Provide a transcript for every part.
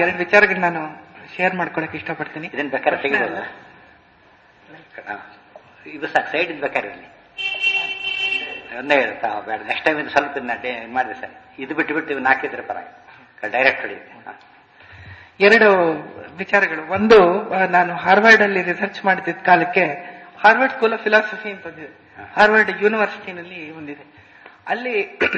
ಎರಡು ವಿಚಾರಗಳನ್ನ ನಾನು ಶೇರ್ ಮಾಡ್ಕೊಳಕ್ ಇಷ್ಟಪಡ್ತೀನಿ ಇದನ್ನ ಬೇಕಾದ್ರೆ ತೆಗಿಬೋದು ಹಾ. ಇದು ಸಾಕು ಸೈಡ್ ಇದು ಬೇಕಾದ್ರೆ ಇರಲಿ ಒಂದೇ ಇರುತ್ತಾ ಬೇಡ ನೆಕ್ಸ್ಟ್ ಟೈಮ್ ಇದು ಸ್ವಲ್ಪ ಇದನ್ನ ಡೇ- ಇದ್ ಮಾಡಿದೆ ಸರ್ ಇದು ಬಿಟ್ಟು ಬಿಟ್ಟು ಇವ್ನ ಹಾಕಿದ್ರೆ ಪರ ಡೈರೆಕ್ಟ್ ಹೊಡಿಯುತ್ತೆ ಹಾ. ಎರಡು ವಿಚಾರಗಳು ಒಂದು ಆ, ನಾನು ಹಾರ್ವರ್ಡ್ ಅಲ್ಲಿ ರಿಸರ್ಚ್ ಮಾಡ್ತಿದ್ದ ಕಾಲಕ್ಕೆ ಹಾರ್ವರ್ಡ್ ಸ್ಕೂಲ್ ಆಫ್ ಫಿಲಾಸಫಿ ಅಂತ ಒಂದಿದೆ ಹಾರ್ವರ್ಡ್ ಯೂನಿವರ್ಸಿಟಿನಲ್ಲಿ ಒಂದಿದೆ ಅಲ್ಲಿ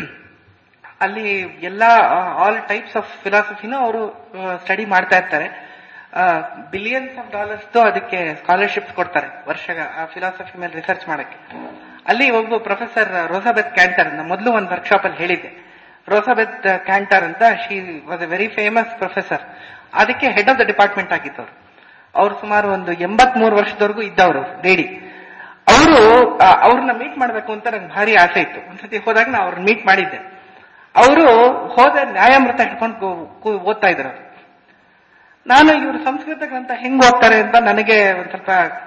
ಅಲ್ಲಿ ಎಲ್ಲಾ ಆಲ್ ಟೈಪ್ಸ್ ಆಫ್ ಫಿಲಾಸಫಿನೂ ಅವರು ಸ್ಟಡಿ ಮಾಡ್ತಾ ಇರ್ತಾರೆ ಬಿಲಿಯನ್ಸ್ ಆಫ್ ಡಾಲರ್ಸ್ ಅದಕ್ಕೆ ಸ್ಕಾಲರ್ಶಿಪ್ಸ್ ಕೊಡ್ತಾರೆ ವರ್ಷ ಆ ಫಿಲಾಸಫಿ ಮೇಲೆ ರಿಸರ್ಚ್ ಮಾಡಕ್ಕೆ ಅಲ್ಲಿ ಒಬ್ಬ ಪ್ರೊಫೆಸರ್ ರೋಸಾಬೆತ್ ಕ್ಯಾಂಟರ್ ಅಂತ ಮೊದಲು ಒಂದು ವರ್ಕ್ಶಾಪ್ ಅಲ್ಲಿ ಹೇಳಿದ್ದೆ ರೋಸಾಬೆತ್ ಕ್ಯಾಂಟರ್ ಅಂತ she was a very famous professor ಅದಕ್ಕೆ ಹೆಡ್ ಆಫ್ ದ ಡಿಪಾರ್ಟ್ಮೆಂಟ್ ಆಗಿದ್ದವರು ಅವ್ರು ಸುಮಾರು ಒಂದು ಎಂಬತ್ ಮೂರು ವರ್ಷದವರೆಗೂ ಇದ್ದವರು ಲೇಡಿ ಅವರು ಅವ್ರನ್ನ ಮೀಟ್ ಮಾಡ್ಬೇಕು ಅಂತ ನಂಗೆ ಭಾರಿ ಆಸೆ ಇತ್ತು ಒಂದ್ಸತಿ ಹೋದಾಗ ನಾ ಅವ್ರನ್ನ ಮೀಟ್ ಮಾಡಿದ್ದೆ ಅವರು ಹೋದ ನ್ಯಾಯಾಮೃತ ಹಿಡ್ಕೊಂಡು ಕೂ- ಕೂ- ಓದ್ತಾ ಇದ್ರು ಅವ್ರು. ನಾನು ಇವರು ಸಂಸ್ಕೃತ ಗ್ರಂಥ ಹೆಂಗ್ ಓದ್ತಾರೆ ಅಂತ ನನಗೆ ಒಂದ್ ಸ್ವಲ್ಪ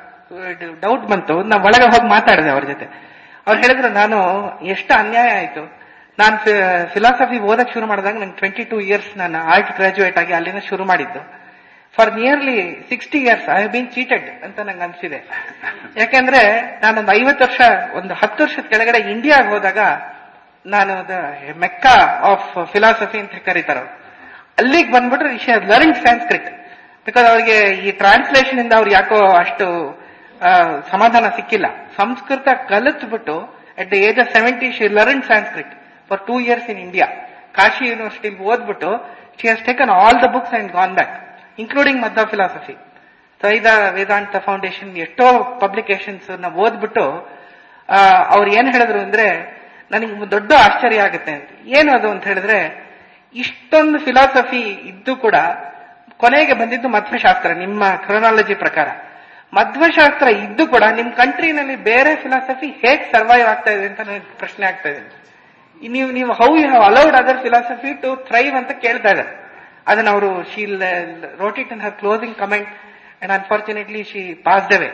ಡೌಟ್ ಬಂತು ನಾ ಒಳಗೆ ಹೋಗಿ ಮಾತಾಡಿದೆ ಅವ್ರ ಜೊತೆ ಅವ್ರು ಹೇಳಿದ್ರು ನಾನು ಎಷ್ಟು ಅನ್ಯಾಯ ಆಯ್ತು ನಾನು ಫಿಲಾಸಫಿ ಓದಕ್ ಶುರು ಮಾಡಿದಾಗ ನಂಗೆ ಟ್ವೆಂಟಿ ಟೂ ಇಯರ್ಸ್ ನಾನು ಆರ್ಟ್ ಗ್ರಾಜುಯೇಟ್ ಆಗಿ ಅಲ್ಲಿಂದ ಶುರು ಮಾಡಿದ್ದು for nearly sixty years I have been cheated ಅಂತ ನಂಗೆ ಅನ್ಸಿದೆ ಯಾಕೆಂದ್ರೆ ನಾನೊಂದು ಐವತ್ತು ವರ್ಷ ಒಂದು ಹತ್ತು ವರ್ಷದ ಕೆಳಗಡೆ ಇಂಡಿಯಾಗೆ ಹೋದಾಗ ನಾನು ಮೆಕ್ಕಾ ಆಫ್ ಫಿಲಾಸಫಿ ಅಂತ ಕರೀತಾರೆ ಅವ್ರು. ಅಲ್ಲಿಗೆ ಬಂದ್ಬಿಟ್ರೆ ಶಿ ಲರ್ನ್ ಸ್ಯಾನ್ಸ್ಕ್ರಿಟ್ ಬಿಕಾಸ್ ಅವ್ರಿಗೆ ಈ ಟ್ರಾನ್ಸ್ಲೇಷನ್ ಇಂದ ಅವ್ರು ಯಾಕೋ ಅಷ್ಟು ಆ, ಸಮಾಧಾನ ಸಿಕ್ಕಿಲ್ಲ ಸಂಸ್ಕೃತ ಕಲಿತ್ಬಿಟ್ಟು at the age of seventy she learn Sanskrit for two years in India Kashi ಯೂನಿವರ್ಸಿಟಿಲಿ ಓದ್ಬಿಟ್ಟು she has taken all the books and gone back including Madhva philosophy ಸೈದ ವೇದಾಂತ ಫೌಂಡೇಶನ್ ಎಷ್ಟೋ ಪಬ್ಲಿಕೇಶನ್ಸ್ ನ ಓದ್ಬಿಟ್ಟು ಆ, ಅವ್ರು ಏನ್ ಹೇಳಿದ್ರು ಅಂದ್ರೆ ನನಗೆ ದೊಡ್ಡ ಆಶ್ಚರ್ಯ ಆಗುತ್ತೆ ಅಂತ ಏನು ಅದು ಅಂತ ಹೇಳಿದ್ರೆ ಇಷ್ಟೊಂದು ಫಿಲಾಸಫಿ ಇದ್ದು ಕೂಡ ಕೊನೆಗೆ ಬಂದಿದ್ದು ಮಧ್ವಶಾಸ್ತ್ರ ನಿಮ್ಮ ಕ್ರೊನಾಲಜಿ ಪ್ರಕಾರ ಮಧ್ವಶಾಸ್ತ್ರ ಇದ್ದು ಕೂಡ ನಿಮ್ ಕಂಟ್ರಿನಲ್ಲಿ ಬೇರೆ ಫಿಲಾಸಫಿ ಹೇಗ್ ಸರ್ವೈವ್ ಆಗ್ತಾ ಇದೆ ಅಂತ ನನಗೆ ಪ್ರಶ್ನೆ ಆಗ್ತಾ ಇದೆ ನೀವು ನೀವು how you have allowed other philosophy to thrive ಅಂತ ಕೇಳ್ತಾ ಇದ್ದಾರೆ ಅದನ್ನ ಅವರು she wrote it in her closing comment and unfortunately she passed away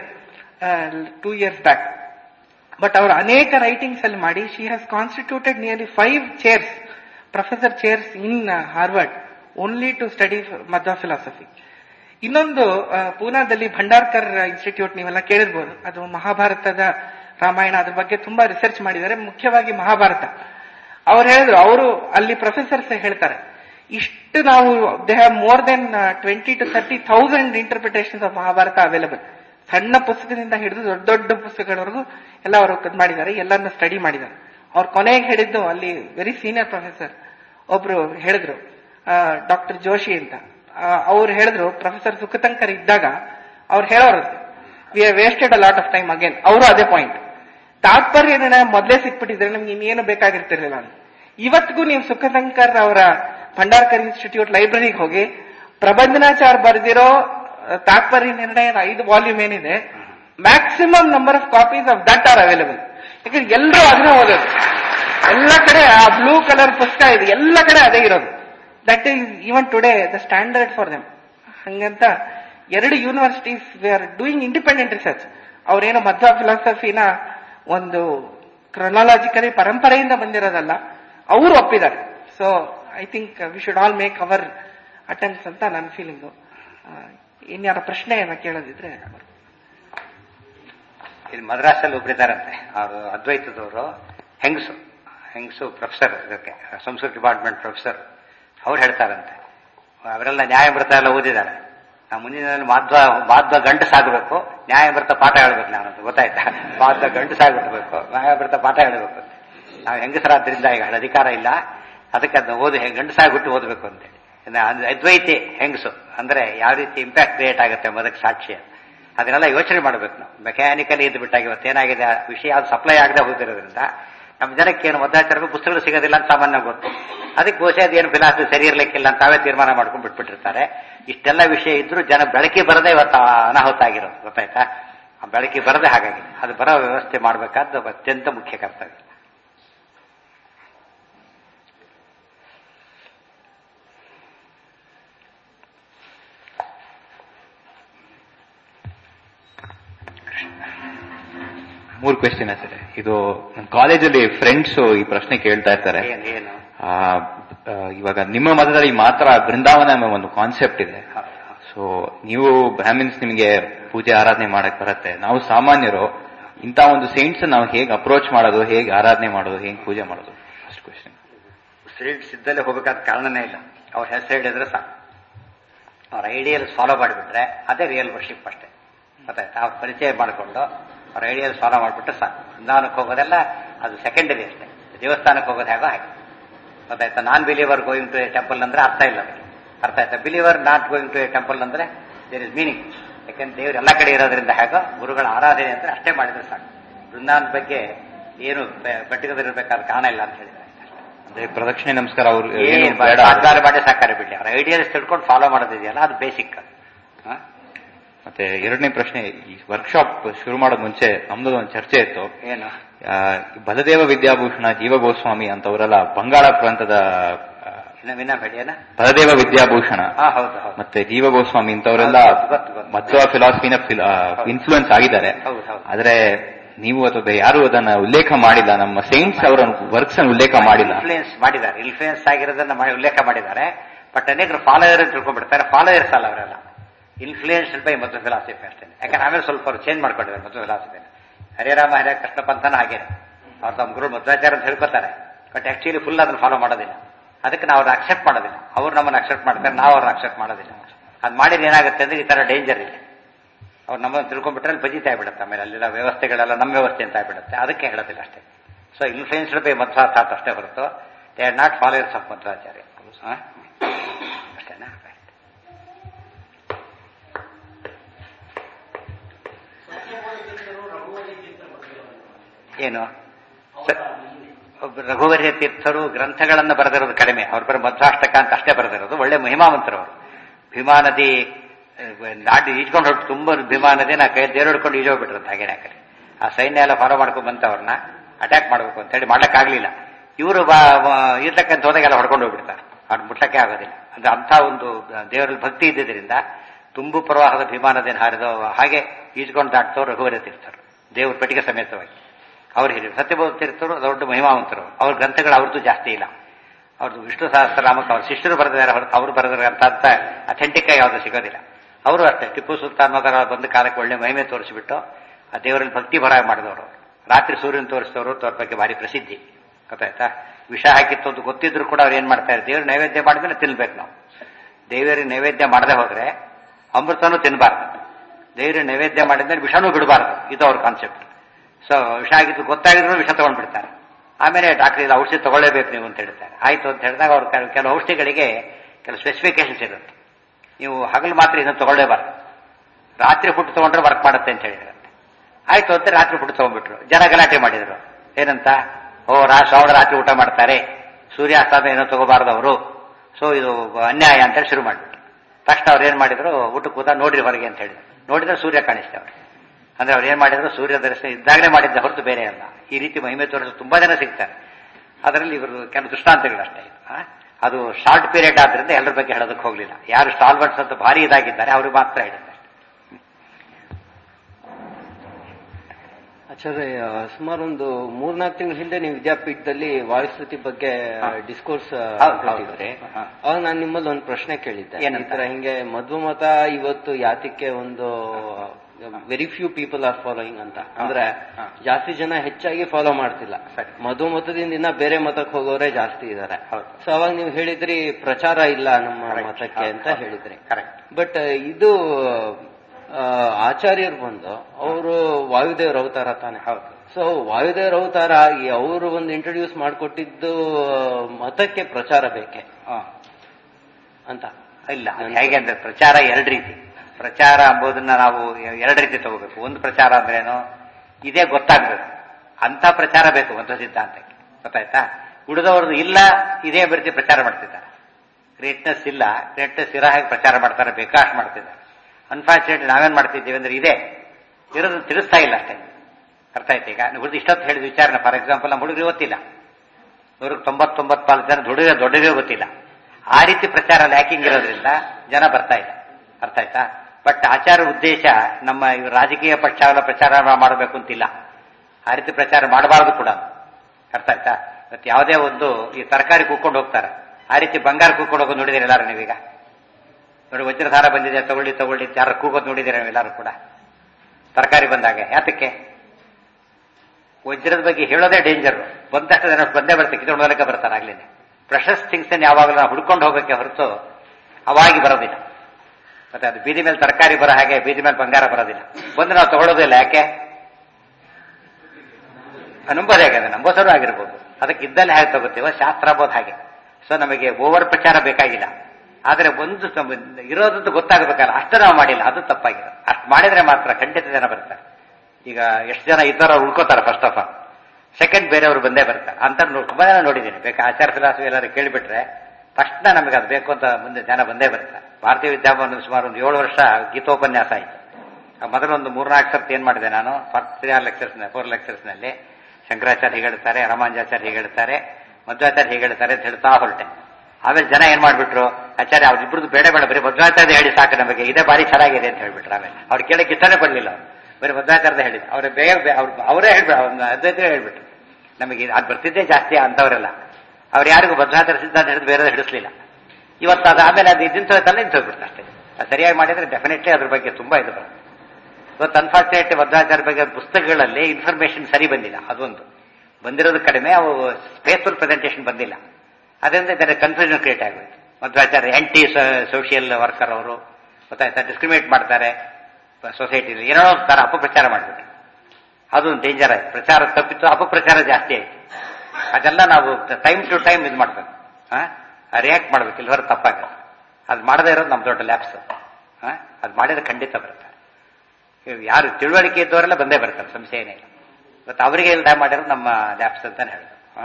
two years back but ಅವರು ಅನೇಕ ರೈಟಿಂಗ್ಸ್ ಅಲ್ಲಿ ಮಾಡಿ she has constituted nearly five chairs professor chairs in Harvard only to study Madhva philosophy ಇನ್ನೊಂದು ಆ, ಪೂನಾದಲ್ಲಿ Bhandarkar institute ನೀವೆಲ್ಲ ಕೇಳಿರ್ಬೋದು ಅದು ಮಹಾಭಾರತದ ರಾಮಾಯಣ ಅದ್ರ ಬಗ್ಗೆ ತುಂಬಾ ರಿಸರ್ಚ್ ಮಾಡಿದ್ದಾರೆ ಮುಖ್ಯವಾಗಿ ಮಹಾಭಾರತ ಅವ್ರು ಹೇಳಿದ್ರು ಅವರು ಅಲ್ಲಿ ಪ್ರೊಫೆಸರ್ಸ್ ಹೇಳ್ತಾರೆ ಇಷ್ಟು ನಾವು they have more than twenty to thirty thousand interpretations of Mahabharata available ಸಣ್ಣ ಪುಸ್ತಕದಿಂದ ಹಿಡಿದು ದೊಡ್ಡ ದೊಡ್ಡ ಪುಸ್ತಕಗಳವರೆಗೂ ಎಲ್ಲ ಅವರು ಇದ್ ಮಾಡಿದ್ದಾರೆ ಎಲ್ಲರನ್ನ ಸ್ಟಡಿ ಮಾಡಿದ್ದಾರೆ ಅವ್ರು ಕೊನೆಗೆ ಹೇಳಿದ್ದು ಅಲ್ಲಿ ವೆರಿ ಸೀನಿಯರ್ ಪ್ರೊಫೆಸರ್ ಒಬ್ರು ಹೇಳಿದ್ರು ಡಾಕ್ಟರ್ ಜೋಶಿ ಅಂತ ಅವ್ರು ಹೇಳಿದ್ರು ಪ್ರೊಫೆಸರ್ ಸುಖತಂಕರ್ ಇದ್ದಾಗ ಅವ್ರು ಹೇಳೋರು we are wasted a lot of time again ಅವರು ಅದೇ ಪಾಯಿಂಟ್ ತಾತ್ಪರ್ಯ ನಿರ್ಣಯ ಮೊದಲೇ ಸಿಕ್ಬಿಟ್ಟಿದ್ರೆ ನಮ್ಗೆ ಇನ್ನೇನು ಬೇಕಾಗಿರ್ತಿರ್ಲಿಲ್ಲ ಅಂತ ಇವತ್ತಿಗೂ ನೀವು ಸುಖಶಂಕರ್ ಅವರ ಭಂಡಾರ್ಕರ್ ಇನ್ಸ್ಟಿಟ್ಯೂಟ್ ಲೈಬ್ರರಿಗೆ ಹೋಗಿ ಪ್ರಬಂಧನಾಚಾರ್ ಬರೆದಿರೋ ತಾತ್ಪರ್ಯ ನಿರ್ಣಯದ ಐದು ವಾಲ್ಯೂಮ್ ಏನಿದೆ maximum number of copies of that are available ಯಾಕಂದ್ರೆ ಎಲ್ಲರೂ ಅದನ್ನೇ ಓದೋದು ಎಲ್ಲ ಕಡೆ ಆ ಬ್ಲೂ ಕಲರ್ ಪುಸ್ತಕ ಇದೆ ಎಲ್ಲ ಕಡೆ ಅದೇ ಇರೋದು that is even today the standard for them ಹಂಗಂತ ಎರಡು universities we are doing independent research ಅವ್ರೇನು ಮಧ್ವ ಫಿಲಾಸಫಿನ ಒಂದು ಕ್ರೊನಾಲಜಿಕಲಿ ಪರಂಪರೆಯಿಂದ ಬಂದಿರೋದಲ್ಲ ಅವರು ಒಪ್ಪಿದ್ದಾರೆ so I think we should all make our attempts ಅಂತ ನನ್ನ ಫೀಲಿಂಗು ಇನ್ಯಾರ ಪ್ರಶ್ನೆಯನ್ನ ಕೇಳೋದಿದ್ರೆ ಇಲ್ಲಿ ಮದ್ರಾಸಲ್ಲಿ ಒಬ್ಬರಿದ್ದಾರಂತೆ ಅವರು ಅದ್ವೈತದವರು ಹೆಂಗಸು ಹೆಂಗಸು ಪ್ರೊಫೆಸರ್ ಇದಕ್ಕೆ ಸಂಸ್ಕೃತ ಡಿಪಾರ್ಟ್ಮೆಂಟ್ ಪ್ರೊಫೆಸರ್ ಅವ್ರು ಹೇಳ್ತಾರಂತೆ ಅವರೆಲ್ಲ ನ್ಯಾಯಾಮೃತ ಎಲ್ಲ ಓದಿದ್ದಾರೆ ನಾವು ಮುಂದಿನ ಮಾಧ್ವ ಮಾಧ್ವ ಗಂಡಸಾಗಬೇಕು ನ್ಯಾಯಾಮೃತ ಪಾಠ ಹೇಳ್ಬೇಕು ನಾನು ಅಂತ ಗೊತ್ತಾಯ್ತಾ ಮಾಧ್ವ ಗಂಡಸಾಗ್ಬಿಡ್ಬೇಕು ನ್ಯಾಯಾಮೃತ ಪಾಠ ಹೇಳಬೇಕು ಅಂತ ನಾವು ಹೆಂಗಸರಾದ್ರಿಂದ ಈಗ ಅಧಿಕಾರ ಇಲ್ಲ ಅದಕ್ಕೆ ಅದನ್ನ ಓದಿ ಗಂಡಸಾಗ್ಬಿಟ್ಟು ಓದಬೇಕು ಅಂತೇಳಿ ಇನ್ನು ಅದು ಅದ್ವೈತಿ ಹೆಂಗಸು ಅಂದ್ರೆ ಯಾವ ರೀತಿ ಇಂಪ್ಯಾಕ್ಟ್ ಕ್ರಿಯೇಟ್ ಆಗುತ್ತೆ ಎಂಬುದಕ್ಕೆ ಸಾಕ್ಷಿ ಅದು. ಅದನ್ನೆಲ್ಲ ಯೋಚನೆ ಮಾಡಬೇಕು ನಾವು ಮೆಕ್ಯಾನಿಕಲಿ ಇದ್ದು ಬಿಟ್ಟಾಗ ಇವತ್ತೇನಾಗಿದೆ ಆ ವಿಷಯ ಅದು ಸಪ್ಲೈ ಆಗದೆ ಹೋಗಿರೋದ್ರಿಂದ ನಮ್ಮ ಜನಕ್ಕೆ ಏನು ಮಧ್ವಾಚಾರ ಪುಸ್ತಕಗಳು ಸಿಗೋದಿಲ್ಲ ಅಂತ ಸಾಮಾನ್ಯ ಗೊತ್ತು ಅದಕ್ಕೆ ಬಹುಶಃ ಅದೇನು ಫಿಲಾಸಫಿ ಸರಿ ಇರ್ಲಿಕ್ಕಿಲ್ಲ ಅಂತ ತಾವೇ ತೀರ್ಮಾನ ಮಾಡ್ಕೊಂಡು ಬಿಟ್ಬಿಟ್ಟಿರ್ತಾರೆ ಇಷ್ಟೆಲ್ಲ ವಿಷಯ ಇದ್ರೂ ಜನ ಬೆಳಕಿ ಬರದೇ ಇವತ್ತು ಅನಾಹುತ ಆಗಿರೋದು ಗೊತ್ತಾಯ್ತಾ ಆ ಬೆಳಕಿ ಬರದೆ ಹಾಗಾಗಿ ಅದು ಬರೋ ವ್ಯವಸ್ಥೆ ಮಾಡಬೇಕಾದ್ದು ಅತ್ಯಂತ ಮುಖ್ಯ ಕರ್ತವ್ಯ ಮೂರು ಕ್ವೆಶ್ಚನ್ ಸರ್ ಇದು ನಮ್ಮ ಕಾಲೇಜಲ್ಲಿ ಫ್ರೆಂಡ್ಸ್ ಈ ಪ್ರಶ್ನೆ ಕೇಳ್ತಾ ಇರ್ತಾರೆ ಏನು ಏನು ಆ, ಆ, ಇವಾಗ ನಿಮ್ಮ ಮತದಲ್ಲಿ ಮಾತ್ರ ಬೃಂದಾವನ ಎಂಬ ಒಂದು ಕಾನ್ಸೆಪ್ಟ್ ಇದೆ ಹೌದು, ಹೌದು. ಸೊ ನೀವು ಬ್ರಾಹ್ಮಿನ್ಸ್ ನಿಮಗೆ ಪೂಜೆ ಆರಾಧನೆ ಮಾಡಕ್ ಬರುತ್ತೆ ನಾವು ಸಾಮಾನ್ಯರು ಇಂಥ ಒಂದು ಸೈಂಟ್ಸ್ ನಾವು ಹೇಗೆ ಅಪ್ರೋಚ್ ಮಾಡೋದು ಹೇಗೆ ಆರಾಧನೆ ಮಾಡೋದು ಹೇಗೆ ಪೂಜೆ ಮಾಡೋದು ಫಸ್ಟ್ ಕ್ವೆಶ್ಚನ್ ಸ್ಪಿರಿಟ್ಸ್ ಇದ್ದಲ್ಲೇ ಹೋಗ್ಬೇಕಾದ ಕಾರಣನೇ ಇಲ್ಲ ಅವ್ರ ಹೆಸರು ಹೇಳಿದ್ರೆ ಸಾಕು ಅವ್ರ ಐಡಿಯಲ್ ಫಾಲೋ ಮಾಡಿಬಿಟ್ರೆ ಅದೇ ರಿಯಲ್ ವರ್ಷಿಪ್ ಅಷ್ಟೇ ಗೊತ್ತಾಯ್ತಾ ಅವ್ರ ಪರಿಚಯ ಮಾಡಿಕೊಂಡು ಅವ್ರ ಐಡಿಯಲ್ ಫಾಲೋ ಮಾಡಿಬಿಟ್ರೆ ಸಾಕು ಬೃಂದಾವನಕ್ಕೆ ಹೋಗೋದೆಲ್ಲ ಅದು ಸೆಕೆಂಡರಿ ಅಷ್ಟೇ ದೇವಸ್ಥಾನಕ್ಕೆ ಹೋಗೋದು ಹೇಗೋ ಹಾಗೆ ಗೊತ್ತಾಯ್ತಾ non believer going to a temple ಅಂದ್ರೆ ಅರ್ಥ ಇಲ್ಲ ಅದಕ್ಕೆ ಅರ್ಥ ಆಯ್ತಾ believer not going to a temple ಅಂದ್ರೆ ದೇರ್ ಇಸ್ ಮೀನಿಂಗ್ ಯಾಕಂದ್ರೆ ದೇವ್ರು ಎಲ್ಲ ಕಡೆ ಇರೋದ್ರಿಂದ ಹೇಗೋ ಗುರುಗಳ ಆರಾಧನೆ ಅಂದ್ರೆ ಅಷ್ಟೇ ಮಾಡಿದ್ರೆ ಸಾಕು ಬೃಂದಾವನ ಬಗ್ಗೆ ಏನು ಗಟ್ಟಿಗದಿರಬೇಕಾದ ಕಾರಣ ಇಲ್ಲ ಅಂತ ಹೇಳಿದ್ರೆ ಅಂದ್ರೆ ಪ್ರದಕ್ಷಿಣೆ ನಮಸ್ಕಾರ ಅವ್ರು ಏನು ಏನ್ ಬೇಡ ಸಾಕಾರ ಮಾಡಿ ಸಾಕಾರ ಬಿಡ್ಲಿ ಅವ್ರ ಐಡಿಯಾಸ್ ತಿಳ್ಕೊಂಡು ಫಾಲೋ ಮಾಡೋದಿದೆಯಲ್ಲ ಅದು ಬೇಸಿಕ್ ಮತ್ತೆ ಎರಡನೇ ಪ್ರಶ್ನೆ ಈ ವರ್ಕ್ಶಾಪ್ ಶುರು ಮಾಡೋದ್ ಮುಂಚೆ ನಮ್ದು ಒಂದು ಚರ್ಚೆ ಇತ್ತು ಏನು ಆ, ಬಲದೇವ ವಿದ್ಯಾಭೂಷಣ ಜೀವ ಗೋಸ್ವಾಮಿ ಅಂತವರೆಲ್ಲ ಬಂಗಾಳ ಪ್ರಾಂತದ ಆ, ಇನ್ನ ವಿನ ಬೇಡಿಯನ ಬಲದೇವ ವಿದ್ಯಾಭೂಷಣ ಹಾ ಹೌದು ಹೌದು ಮತ್ತೆ ಜೀವ ಗೋಸ್ವಾಮಿ ಇಂಥವರೆಲ್ಲ ಗೊತ್ತು, ಗೊತ್ತು, ಗೊತ್ತು. ಮಧ್ವ ಫಿಲಾಸಫಿನ ಇನ್ಫ್ಲೂಯೆನ್ಸ್ ಆಗಿದ್ದಾರೆ ಹೌದು ಹೌದು ಆದ್ರೆ ನೀವು ಅಥವಾ ಬೇ- ಯಾರು ಅದನ್ನ ಉಲ್ಲೇಖ ಮಾಡಿಲ್ಲ ನಮ್ಮ ಸೈನ್ಸ್ ಅವರ ವರ್ಕ್ಸ್ ಅನ್ನು ಉಲ್ಲೇಖ ಮಾಡಿಲ್ಲ ಇನ್ಫ್ಲೂಯೆನ್ಸ್ ಮಾಡಿದ್ದಾರೆ ಇನ್ಫ್ಲೂಯೆನ್ಸ್ ಆಗಿರೋದನ್ನ ಮಾಡಿ ಉಲ್ಲೇಖ ಮಾಡಿದ್ದಾರೆ ಬಟ್ ಅನೇಕರು ಫಾಲೋಯರ್ ತಿಳ್ಕೊಂಡ್ಬಿಡ್ತಾರೆ ಫಾಲೋಯರ್ಸ್ ಅಲ್ಲ ಅವರೆಲ್ಲ ಇನ್ಫ್ಲೂಯೆನ್ಸ್ ಬೈ ಮಧ್ವ ಫಿಲಾಸಫಿ ಅಷ್ಟೇ ಯಾಕಂದ್ರೆ ಆಮೇಲೆ ಸ್ವಲ್ಪ ಅವ್ರು ಚೇಂಜ್ ಮಾಡ್ಕೊಂಡಿದ್ದಾರೆ ಮಧ್ವ ಫಿಲಾಸಫಿನ ಹರಿರಾಮ ಹರೇ ಕೃಷ್ಣ ಪಂಥನ ಹಾಗೇನೆ ಅವ್ರು ತಮ್ಮ ಗುರು ಮಧ್ವಾಚಾರ ಅಂತ ಹೇಳ್ಕೊತಾರೆ ಬಟ್ ಆಕ್ಚುಲಿ ಫುಲ್ ಅದನ್ನ ಫಾಲೋ ಮಾಡೋದಿಲ್ಲ ಅದಕ್ಕೆ ನಾವು ಅವ್ರನ್ನ ಅಕ್ಸೆಪ್ಟ್ ಮಾಡೋದಿಲ್ಲ ಅವ್ರು ನಮ್ಮನ್ನ ಅಕ್ಸೆಪ್ಟ್ ಮಾಡ್ತಾರೆ ನಾವು ಅವ್ರನ್ನ ಅಕ್ಸೆಪ್ಟ್ ಮಾಡೋದಿಲ್ಲ ಅದು ಮಾಡಿದ್ರೆ ಏನಾಗುತ್ತೆ ಅಂದ್ರೆ ಈ ತರ ಡೇಂಜರ್ ಇದೆ ಅವ್ರು ನಮ್ಮನ್ನು ತಿಳ್ಕೊಂಡ್ಬಿಟ್ರೆ ಅಲ್ಲಿ ಬಜಿತಾ ಆಗ್ಬಿಡುತ್ತೆ ಆಮೇಲೆ ಅಲ್ಲಿರೋ ವ್ಯವಸ್ಥೆಗಳೆಲ್ಲ ನಮ್ಮ ವ್ಯವಸ್ಥೆ ಅಂತ ಆಗ್ಬಿಡುತ್ತೆ ಅದಕ್ಕೆ ಹೇಳೋದಿಲ್ಲ ಅಷ್ಟೇ ಸೊ ಇನ್ಫ್ಲೂಯೆನ್ಸ್ಡ್ ಬೈ ಮಧ್ವಾರ್ಥಾತ್ ಅಷ್ಟೇ ಹೊರತು they are not followers of Madhvacharya ಹ? ಅಷ್ಟೇನಾ Right. ಏನು ಸ- ಒಬ್ಬ ರಘುವರ್ಯ ತೀರ್ಥರು ಗ್ರಂಥಗಳನ್ನು ಬರೆದಿರೋದು ಕಡಿಮೆ ಅವ್ರ ಬರ ಮಧ್ವಾಷ್ಟಕ ಅಂತ ಅಷ್ಟೇ ಬರೆದಿರೋದು ಒಳ್ಳೆ ಮಹಿಮಾವಂತರು ಅವರು ಭೀಮಾ ನದಿ ಅಹ್, ದಾಟಿ ಈಜ್ಕೊಂಡು ಹೊರಟು ತುಂಬ ಭೀಮಾ ನದಿ ನಾ ಕೈ ದೇವ್ರು ಹಿಡ್ಕೊಂಡು ಈಜೋಗ್ಬಿಟ್ರಂತ ಹಾಗೇನೆ ಆ ಕಡೆ ಆ ಸೈನ್ಯ ಎಲ್ಲ ಫಾಲೋ ಮಾಡ್ಕೊಂಡು ಬಂತವ್ರನ್ನ ಅಟ್ಯಾಕ್ ಮಾಡಬೇಕು ಅಂತ ಹೇಳಿ ಮಾಡ್ಲಕ್ಕಾಗ್ಲಿಲ್ಲ ಇವರು ಈರ್ಲಕ್ಕಂತ ಹೋದಾಗೆಲ್ಲ ಹೊಡ್ಕೊಂಡು ಹೋಗ್ಬಿಡ್ತಾರೆ ಅವ್ರು ಮುಟ್ಲಕ್ಕೆ ಆಗೋದಿಲ್ಲ ಅಂದ್ರೆ ಅಂಥ ಒಂದು ದೇವರಲ್ಲಿ ಭಕ್ತಿ ಇದ್ದಿದ್ದರಿಂದ ತುಂಬು ಪ್ರವಾಹದ ಭೀಮಾ ನದಿಯನ್ನು ಹಾರಿದ ಹಾಗೆ ಈಜ್ಕೊಂಡು ದಾಟ್ತವ್ರು ರಘುವರ್ಯ ತೀರ್ಥರು ದೇವ್ರ ಪೆಟ್ಟಿಗೆ ಸಮೇತವಾಗಿ ಅವ್ರು ಹಿರಿಯರು ಸತ್ಯಬೋಧ ತೀರ್ಥರು ದೊಡ್ಡ ಮಹಿಮಾವಂತರು ಅವ್ರ ಗ್ರಂಥಗಳು ಅವ್ರದ್ದು ಜಾಸ್ತಿ ಇಲ್ಲ ಅವ್ರದ್ದು ವಿಷ್ಣು ಸಹಸ್ರನಾಮಕ್ಕೆ ಅವ್ರ ಶಿಷ್ಯರು ಬರೆದಿದ್ದಾರೆ ಹೊರತು ಅವರು ಬರೆದಿರೋಂಥ ಅಥೆಂಟಿಕ್ ಆಗಿ ಯಾವುದು ಸಿಗೋದಿಲ್ಲ ಅವರು ಅಷ್ಟೇ ಟಿಪ್ಪು ಸುಲ್ತಾನ್ ಮೊದಲ ಬಂದ ಕಾಲಕ್ಕೆ ಒಳ್ಳೆ ಮಹಿಮೆ ತೋರಿಸಿಬಿಟ್ಟು ಆ ದೇವರಲ್ಲಿ ಭಕ್ತಿ ಬರ ಮಾಡಿದವರು ರಾತ್ರಿ ಸೂರ್ಯನ ತೋರಿಸಿದವರು ಅವ್ರ ಬಗ್ಗೆ ಭಾರಿ ಪ್ರಸಿದ್ಧಿ ಗೊತ್ತಾಯ್ತಾ ವಿಷ ಹಾಕಿತ್ತು ಅಂತ ಗೊತ್ತಿದ್ರು ಕೂಡ ಅವ್ರು ಏನ್ ಮಾಡ್ತಾರೆ ದೇವ್ರ ನೈವೇದ್ಯ ಮಾಡಿದ್ರೆ ತಿನ್ಬೇಕು ನಾವು ದೇವರಿಗೆ ನೈವೇದ್ಯ ಮಾಡದೆ ಹೋದ್ರೆ ಅಮೃತನೂ ತಿನ್ನಬಾರ್ದು ದೇವರಿಗೆ ನೈವೇದ್ಯ ಮಾಡಿದ್ರೆ ವಿಷನೂ ಬಿಡಬಾರ್ದು ಇದು ಅವ್ರ ಕಾನ್ಸೆಪ್ಟ್ ಸೊ ವಿಷ ಆಗಿದ್ದು ಗೊತ್ತಾಗಿದ್ರು ವಿಷ ತಗೊಂಡ್ಬಿಡ್ತಾರೆ ಆಮೇಲೆ ಡಾಕ್ಟರ್ ಇದು ಔಷಧಿ ತಗೊಳ್ಳೇಬೇಕು ನೀವು ಅಂತ ಹೇಳ್ತಾರೆ ಆಯ್ತು ಅಂತ ಹೇಳಿದಾಗ ಅವ್ರು ಕೆಲ- ಕೆಲವು ಔಷಧಿಗಳಿಗೆ ಕೆಲವು ಸ್ಪೆಸಿಫಿಕೇಶನ್ಸ್ ಇರುತ್ತೆ ನೀವು ಹಗಲು ಮಾತ್ರ ಇದನ್ನು ತಗೊಳ್ಳೇಬಾರ್ದು ರಾತ್ರಿ ಫುಡ್ ತಗೊಂಡ್ರೆ ವರ್ಕ್ ಮಾಡುತ್ತೆ ಅಂತ ಹೇಳಿದ್ರಂತೆ ಆಯ್ತು ಅಂತ ರಾತ್ರಿ ಫುಡ್ ತಗೊಂಡ್ಬಿಟ್ರು ಜನ ಗಲಾಟೆ ಮಾಡಿದ್ರು ಏನಂತ ಓ ರಾ ಶ್ರಾವಣ ರಾತ್ರಿ ಊಟ ಮಾಡ್ತಾರೆ ಸೂರ್ಯಾಸ್ತಾದ ಏನೋ ತಗೋಬಾರ್ದು ಅವರು ಸೊ ಇದು ಅನ್ಯಾಯ ಅಂತ ಹೇಳಿ ಶುರು ಮಾಡಿಬಿಟ್ರು ತಕ್ಷಣ ಅವ್ರು ಏನ್ ಮಾಡಿದ್ರು ಊಟ ಕೂತ ನೋಡ್ರಿ ಹೊರಗೆ ಅಂತ ಹೇಳಿದ್ರು ನೋಡಿದ್ರೆ ಸೂರ್ಯ ಕಾಣಿಸ್ತೆ ಅವ್ರಿಗೆ ಅಂದ್ರೆ ಅವ್ರು ಏನ್ ಮಾಡಿದ್ರು ಸೂರ್ಯ ದರ್ಶನ ಇದ್ದಾಗಲೇ ಮಾಡಿದ್ದ ಹೊರತು ಬೇರೆ ಅಲ್ಲ ಈ ರೀತಿ ಮಹಿಮೆ ತೋರಿಸೋ ತುಂಬಾ ಜನ ಸಿಗ್ತಾರೆ ಅದರಲ್ಲಿ ಇವರು ಕೆಲವು ದೃಷ್ಟಾಂತಗಳಷ್ಟೇ ಆ? ಅದು ಶಾರ್ಟ್ ಪೀರಿಯಡ್ ಆದ್ರಿಂದ ಎಲ್ಲರ ಬಗ್ಗೆ ಹೇಳೋದಕ್ಕೆ ಹೋಗ್ಲಿಲ್ಲ ಯಾರು ಸ್ಟಾಲ್ವರ್ಟ್ಸ್ ಅಂತ ಭಾರಿ ಇದಾಗಿದ್ದಾರೆ ಅವ್ರಿಗೆ ಮಾತ್ರ ಹೇಳಿದ್ದಾರೆ ಆಚಾರ್ಯ ಸುಮಾರು ಒಂದು ಮೂರ್ನಾಲ್ಕು ತಿಂಗಳ ಹಿಂದೆ ನೀವು ವಿದ್ಯಾಪೀಠದಲ್ಲಿ ವಾಯುಸ್ತುತಿ ಬಗ್ಗೆ ಹಾ. ಡಿಸ್ಕೋರ್ಸ್ ಹೌದು, ಕೊಟ್ಟಿದ್ರಿ ಹೌದು. ಹಾ. ಅವಾಗ ನಾನು ನಿಮ್ಮಲ್ಲಿ ಒಂದು ಪ್ರಶ್ನೆ ಕೇಳಿದ್ದೆ ಏನಂತ? ಈ ತರ ಹಿಂಗೆ ಮಧ್ವ ಮತ ಇವತ್ತು ಯಾತಕ್ಕೆ ಒಂದು very few people are following ಅಂತ ಅಂದ್ರೆ ಹಾ. ಜಾಸ್ತಿ ಜನ ಹೆಚ್ಚಾಗಿ ಫಾಲೋ ಮಾಡ್ತಿಲ್ಲ ಸರಿ. ಮಧು ಮತದಿಂದ ಇನ್ನ ಬೇರೆ ಮತಕ್ಕೆ ಹೋಗೋರೇ ಜಾಸ್ತಿ ಇದ್ದಾರೆ ಹೌದು. ಸೊ ಅವಾಗ ನೀವು ಹೇಳಿದ್ರಿ ಪ್ರಚಾರ ಇಲ್ಲ ನಮ್ಮ Correct. ಮತಕ್ಕೆ ಹೌದು, ಅಂತ ಹೌದು. ಹೇಳಿದ್ರಿ ಕರೆಕ್ಟ್ ಬಟ್ ಇದು ಆ, ಆಚಾರ್ಯರು ಬಂದು ಅವರು ವಾಯುದೇವರ ಅವತಾರ ತಾನೆ ಹೌದು ಸೊ ವಾಯುದೇವರ ಅವತಾರ ಆಗಿ ಅವರು ಒಂದು ಇಂಟ್ರೊಡ್ಯೂಸ್ ಮಾಡಿಕೊಟ್ಟಿದ್ದು ಮತಕ್ಕೆ ಪ್ರಚಾರ ಬೇಕೆ ಹಾ. ಅಂತ ಇಲ್ಲ ಅದು ಹೇಗೆ ಅಂದ್ರೆ ಪ್ರಚಾರ ಎರಡು ರೀತಿ ಪ್ರಚಾರ ಎಂಬುದನ್ನ ನಾವು ಎರಡು ರೀತಿ ತಗೋಬೇಕು ಒಂದು ಪ್ರಚಾರ ಅಂದ್ರೇನು ಇದೇ ಗೊತ್ತಾಗ್ಬೇಕು ಅಂತ ಪ್ರಚಾರ ಬೇಕು ಒಂದು ಸಿದ್ಧಾಂತಕ್ಕೆ ಗೊತ್ತಾಯ್ತಾ ಉಳಿದವ್ರದ್ದು ಇಲ್ಲ ಇದೇ ರೀತಿ ಪ್ರಚಾರ ಮಾಡ್ತಿದ್ದಾರೆ ಗ್ರೇಟ್ನೆಸ್ ಇಲ್ಲ ಗ್ರೇಟ್ನೆಸ್ ಇರೋ ಹಾಗೆ ಪ್ರಚಾರ ಮಾಡ್ತಾರೆ ಬೇಕಾಷ್ಟು ಮಾಡ್ತಿದ್ದಾರೆ ಅನ್ಫಾರ್ಚುನೇಟ್ಲಿ ನಾವೇನ್ ಮಾಡ್ತಿದ್ದೀವಿ ಅಂದ್ರೆ ಇದೆ ಇರೋದು ತಿಳಿಸ್ತಾ ಇಲ್ಲ ಅಷ್ಟೇ ಅರ್ಥ ಆಯ್ತು ಈಗ ಹುಡುಗ ಇಷ್ಟೊತ್ತು ಹೇಳಿದ ವಿಚಾರನ ಫಾರ್ ಎಕ್ಸಾಂಪಲ್ ನಮ್ಮ ಹುಡುಗರಿಗೆ ಗೊತ್ತಿಲ್ಲ ನೂರಕ್ಕೆ ತೊಂಬತ್ತೊಂಬತ್ತು ಪಾಲು ಜನ ದುಡಿದ ದೊಡ್ಡದೇ ಗೊತ್ತಿಲ್ಲ ಆ ರೀತಿ ಪ್ರಚಾರ ಲ್ಯಾಕಿಂಗ್ ಇರೋದ್ರಿಂದ ಜನ ಬರ್ತಾ ಇಲ್ಲ ಅರ್ಥ ಆಯ್ತಾ ಬಟ್ ಆಚಾರ ಉದ್ದೇಶ ನಮ್ಮ ಇವ್ರು ರಾಜಕೀಯ ಪಕ್ಷ ಎಲ್ಲ ಪ್ರಚಾರ ಮಾಡಬೇಕು ಅಂತಿಲ್ಲ ಆ ರೀತಿ ಪ್ರಚಾರ ಮಾಡಬಾರದು ಕೂಡ ಅರ್ಥ ಆಯ್ತಾ ಇವತ್ತು ಯಾವುದೇ ಒಂದು ಈ ತರಕಾರಿ ಕೂಕೊಂಡು ಹೋಗ್ತಾರೆ ಆ ರೀತಿ ಬಂಗಾರ ಕೂಕೊಂಡು ಹೋಗೋದು ನೋಡಿದಿರಿ ಎಲ್ಲಾರು ನೀವೀಗ ನೋಡಿ ವಜ್ರಧಾರ ಬಂದಿದೆ ತಗೊಳ್ಳಿ ತಗೊಳ್ಳಿ ಅಂತ ಯಾರು ಕೂಗೋದು ನೋಡಿದಿರ ಎಲ್ಲರೂ ಕೂಡ ತರಕಾರಿ ಬಂದಾಗ ಯಾತಕ್ಕೆ ವಜ್ರದ ಬಗ್ಗೆ ಹೇಳೋದೇ ಡೇಂಜರ್ ಬಂದ ತಕ್ಷಣ ಜನ ಬಂದೇ ಬರ್ತಾರೆ ಕಿತ್ಕೊಂಡು ಹೋಗಲಿಕ್ಕೆ ಬರ್ತಾರೆ ಆಗ್ಲೇನೆ ಪ್ರೆಷಸ್ ಥಿಂಗ್ಸ್ ಯಾವಾಗಲೂ ನಾವು ಹುಡ್ಕೊಂಡು ಹೋಗಕ್ಕೆ ಹೊರತು ಅವಾಗಿ ಬರೋದಿಲ್ಲ ಮತ್ತೆ ಅದು ಬೀದಿ ಮೇಲೆ ತರಕಾರಿ ಬರೋ ಹಾಗೆ ಬೀದಿ ಮೇಲೆ ಬಂಗಾರ ಬರೋದಿಲ್ಲ ಬಂದು ನಾವು ತಗೊಳ್ಳೋದಿಲ್ಲ ಯಾಕೆ ನಂಬೋದೇ ಹಾಗೆ ನಂಬೋಸರು ಆಗಿರ್ಬೋದು ಅದಕ್ಕೆ ಇದ್ದಲ್ಲಿ ಹೇಗೆ ತಗೋತೀವೋ ಶಾಸ್ತ್ರ ಅಂಬೋದು ಹಾಗೆ ಸೊ ನಮಗೆ ಓವರ್ ಪ್ರಚಾರ ಬೇಕಾಗಿಲ್ಲ ಆದರೆ ಒಂದು ಸಮ- ಇರೋದಂತ ಗೊತ್ತಾಗಬೇಕಲ್ಲ ಅಷ್ಟು ನಾವು ಮಾಡಿಲ್ಲ ಅದು ತಪ್ಪಾಗಿದೆ ಅಷ್ಟು ಮಾಡಿದ್ರೆ ಮಾತ್ರ ಖಂಡಿತ ಜನ ಬರ್ತಾರೆ ಈಗ ಎಷ್ಟು ಜನ ಇದ್ದಾರೋ ಉಳ್ಕೋತಾರೆ ಫಸ್ಟ್ ಆಫ್ ಆಲ್ ಸೆಕೆಂಡ್ ಬೇರೆಯವರು ಬಂದೇ ಬರ್ತಾರೆ ಅಂತ ತುಂಬಾ ಜನ ನೋಡಿದ್ದೀನಿ ಬೇಕಾ ಆಚಾರ ಫಿಲಾಸಫಿ ಎಲ್ಲರೂ ಕೇಳಿಬಿಟ್ರೆ ತಕ್ಷಣ ನಮಗೆ ಅದು ಬೇಕು ಅಂತ ಮುಂದೆ ಜನ ಬಂದೇ ಬರ್ತಾರೆ ಭಾರತೀಯ ವಿದ್ಯಾಭವನ ಸುಮಾರು ಒಂದು ಏಳು ವರ್ಷ ಗೀತೋಪನ್ಯಾಸ ಆಯಿತು ಆ ಮೊದಲೊಂದು ಮೂರ್ನಾಲ್ಕು ಸರ್ತಿ ಏನ್ ಮಾಡಿದೆ ನಾನು three or lectures four lectures ನಲ್ಲಿ ಶಂಕರಾಚಾರ್ಯ ಹೀಗೆ ಹೇಳ್ತಾರೆ ರಾಮಾಂಜಾಚಾರ್ಯ ಹೀಗೆ ಹೇಳ್ತಾರೆ ಮಧ್ವಾಚಾರ್ಯ ಹೀಗೆ ಹೇಳ್ತಾರೆ ಅಂತ ಹೇಳ್ತಾ ಹೊರಟೆ ಆಮೇಲೆ ಜನ ಏನ್ ಮಾಡ್ಬಿಟ್ರು ಆಚಾರ್ಯ ಅವ್ರಿಬ್ರದ್ದು ಬೇಡ ಬೇಡ ಬರೀ ಮಧ್ವಾಚಾರ್ಯ ಹೇಳಿ ಸಾಕು ನಮಗೆ ಇದೇ ಬಾರಿ ಚೆನ್ನಾಗಿದೆ ಅಂತ ಹೇಳ್ಬಿಟ್ರು ಆಮೇಲೆ ಅವ್ರು ಕೇಳಕ್ಕೆ ಇಷ್ಟನೇ ಪಡಲಿಲ್ಲ ಅವ್ರು ಬರೀ ಮಧ್ವಾಚಾರ್ಯ ಹೇಳಿದ್ರು ಅವ್ರ ಬೇಗ ಬೇ- ಅವ್ರು ಅವರೇ ಹೇಳ್ಬಿಟ್ಟು ಅವ್ರನ್ನ ಅದ್ವೈತ ಹೇಳ್ಬಿಟ್ರು ನಮಗೆ ಇದು- ಅದು ಬರ್ತಿದ್ದೇ ಜಾಸ್ತಿ ಅಂತವರೆಲ್ಲ ಅವ್ರು ಯಾರಿಗೂ ಮಧ್ವಾಚಾರ್ಯ ಸಿದ್ಧಾಂತ ಹಿಡಿದು ಬೇರೆ ಹಿಡಿಸ್ಲಿಲ್ಲ ಇವತ್ತು ಅದು ಆಮೇಲೆ ಅದು ನಿಂತೋಯ್ತಲ್ಲ ನಿಂತೋಗ್ಬಿಡ್ತು ಅಷ್ಟೇ ಅದು ಸರಿಯಾಗಿ ಮಾಡಿದ್ರೆ ಡೆಫಿನೆಟ್ಲಿ ಅದ್ರ ಬಗ್ಗೆ ತುಂಬಾ ಇದು ಬರುತ್ತೆ ಇವತ್ತು ಅನ್ಫಾರ್ಚುನೇಟ್ ಮಧ್ವಾಚಾರ್ಯ ಬಗ್ಗೆ ಪುಸ್ತಕಗಳಲ್ಲಿ ಇನ್ಫಾರ್ಮೇಶನ್ ಸರಿ ಬಂದಿಲ್ಲ ಅದೊಂದು ಬಂದಿರೋದು ಕಡಿಮೆ ಅವು ಫೇಸ್ಫುಲ್ ಪ್ರೆಸೆಂಟೇಷನ್ ಬಂದಿಲ್ಲ ಅದರಿಂದ ಇದರ ಕನ್ಫ್ಯೂಷನ್ ಕ್ರಿಯೇಟ್ ಆಗೋಯ್ತು ಮಧ್ವಾಚಾರ್ಯ ಆಂಟಿ ಸೋಷಿಯಲ್ ವರ್ಕರ್ ಅವರು ಗೊತ್ತಾಯ್ತಾ ಡಿಸ್ಕ್ರಿಮಿನೇಟ್ ಮಾಡ್ತಾರೆ ಸೊಸೈಟಿಲಿ ಏನೋ ತರ ಅಪಪ್ರಚಾರ ಮಾಡಿಬಿಟ್ರು ಅದೊಂದು ಡೇಂಜರ್ ಆಯ್ತು ಪ್ರಚಾರ ತಪ್ಪಿತ್ತು ಅಪಪ್ರಚಾರ ಜಾಸ್ತಿ ಆಯ್ತು ಅದೆಲ್ಲ ನಾವು ಟೈಮ್ ಟು ಟೈಮ್ ಇದು ಮಾಡ್ಬೇಕು ರಿಯಾಕ್ಟ್ ಮಾಡ್ಬೇಕು ಇಲ್ವರ ತಪ್ಪಾಗ ಅದು ಮಾಡದೇ ಇರೋದು ನಮ್ಮ ದೊಡ್ಡ ಲ್ಯಾಬ್ಸ್ ಅದು ಮಾಡಿದ್ರೆ ಖಂಡಿತ ಬರ್ತಾರೆ ಇವ್ ಯಾರು ತಿಳುವಳಿಕೆ ಇದ್ದವರೆಲ್ಲ ಬಂದೇ ಬರ್ತಾರೆ ಸಂಶಯ ಏನಿಲ್ಲ ಇವತ್ತು ಅವರಿಗೆ ಇಲ್ದ ಮಾಡಿರೋದು ನಮ್ಮ ಲ್ಯಾಬ್ಸ್ ಅಂತಾನೆ ಹೇಳಿದ್ರು ಹಾ?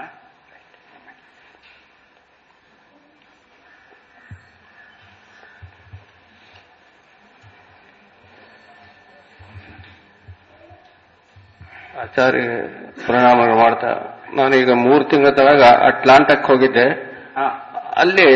ಆಚಾರ್ಯ ಪ್ರಣಾಮಗಳು ಮಾಡ್ತಾ ನಾನೀಗ ಮೂರು ತಿಂಗಳ ತಳಗ ಅಟ್ಲಾಂಟಕ್ಕೆ ಹೋಗಿದ್ದೆ ಹಾ ಅಲ್ಲಿ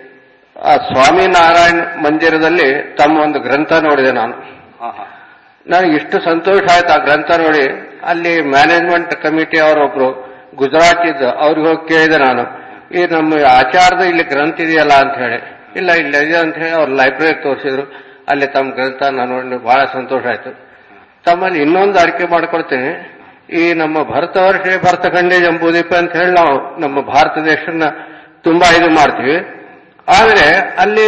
ಆ ಸ್ವಾಮಿನಾರಾಯಣ್ ಮಂದಿರದಲ್ಲಿ ತಮ್ಮ ಒಂದು ಗ್ರಂಥ ನೋಡಿದೆ ನಾನು ಹಾ ಹಾ ನನಗೆ ಇಷ್ಟು ಸಂತೋಷ ಆಯ್ತು ಆ ಗ್ರಂಥ ನೋಡಿ ಅಲ್ಲಿ ಮ್ಯಾನೇಜ್ಮೆಂಟ್ ಕಮಿಟಿ ಅವರೊಬ್ರು ಗುಜರಾತ್ ಇದ್ದು ಅವ್ರಿಗೆ ಹೋಗಿ ಕೇಳಿದೆ ನಾನು ಈ ನಮ್ಮ ಆಚಾರದ ಇಲ್ಲಿ ಗ್ರಂಥ ಇದೆಯಲ್ಲ ಅಂತ ಹೇಳಿ ಇಲ್ಲ ಇಲ್ಲ ಇದೆ ಅಂತ ಹೇಳಿ ಅವ್ರು ಲೈಬ್ರರಿಗೆ ತೋರಿಸಿದ್ರು ಅಲ್ಲಿ ತಮ್ಮ ಗ್ರಂಥ ನಾನು ನೋಡಿ ಬಹಳ ಸಂತೋಷ ಆಯ್ತು ತಮ್ಮಲ್ಲಿ ಇನ್ನೊಂದು ಅರಿಕೆ ಮಾಡ್ಕೊಳ್ತೀನಿ ಈ ನಮ್ಮ ಭರತ ವರ್ಷ ಭರತಖಂಡೇ ಜಂಬೂದೀಪ ಅಂತ ಹೇಳಿ ನಾವು ನಮ್ಮ ಭಾರತ ದೇಶನ ತುಂಬಾ ಇದು ಮಾಡ್ತೀವಿ ಆದ್ರೆ ಅಲ್ಲಿ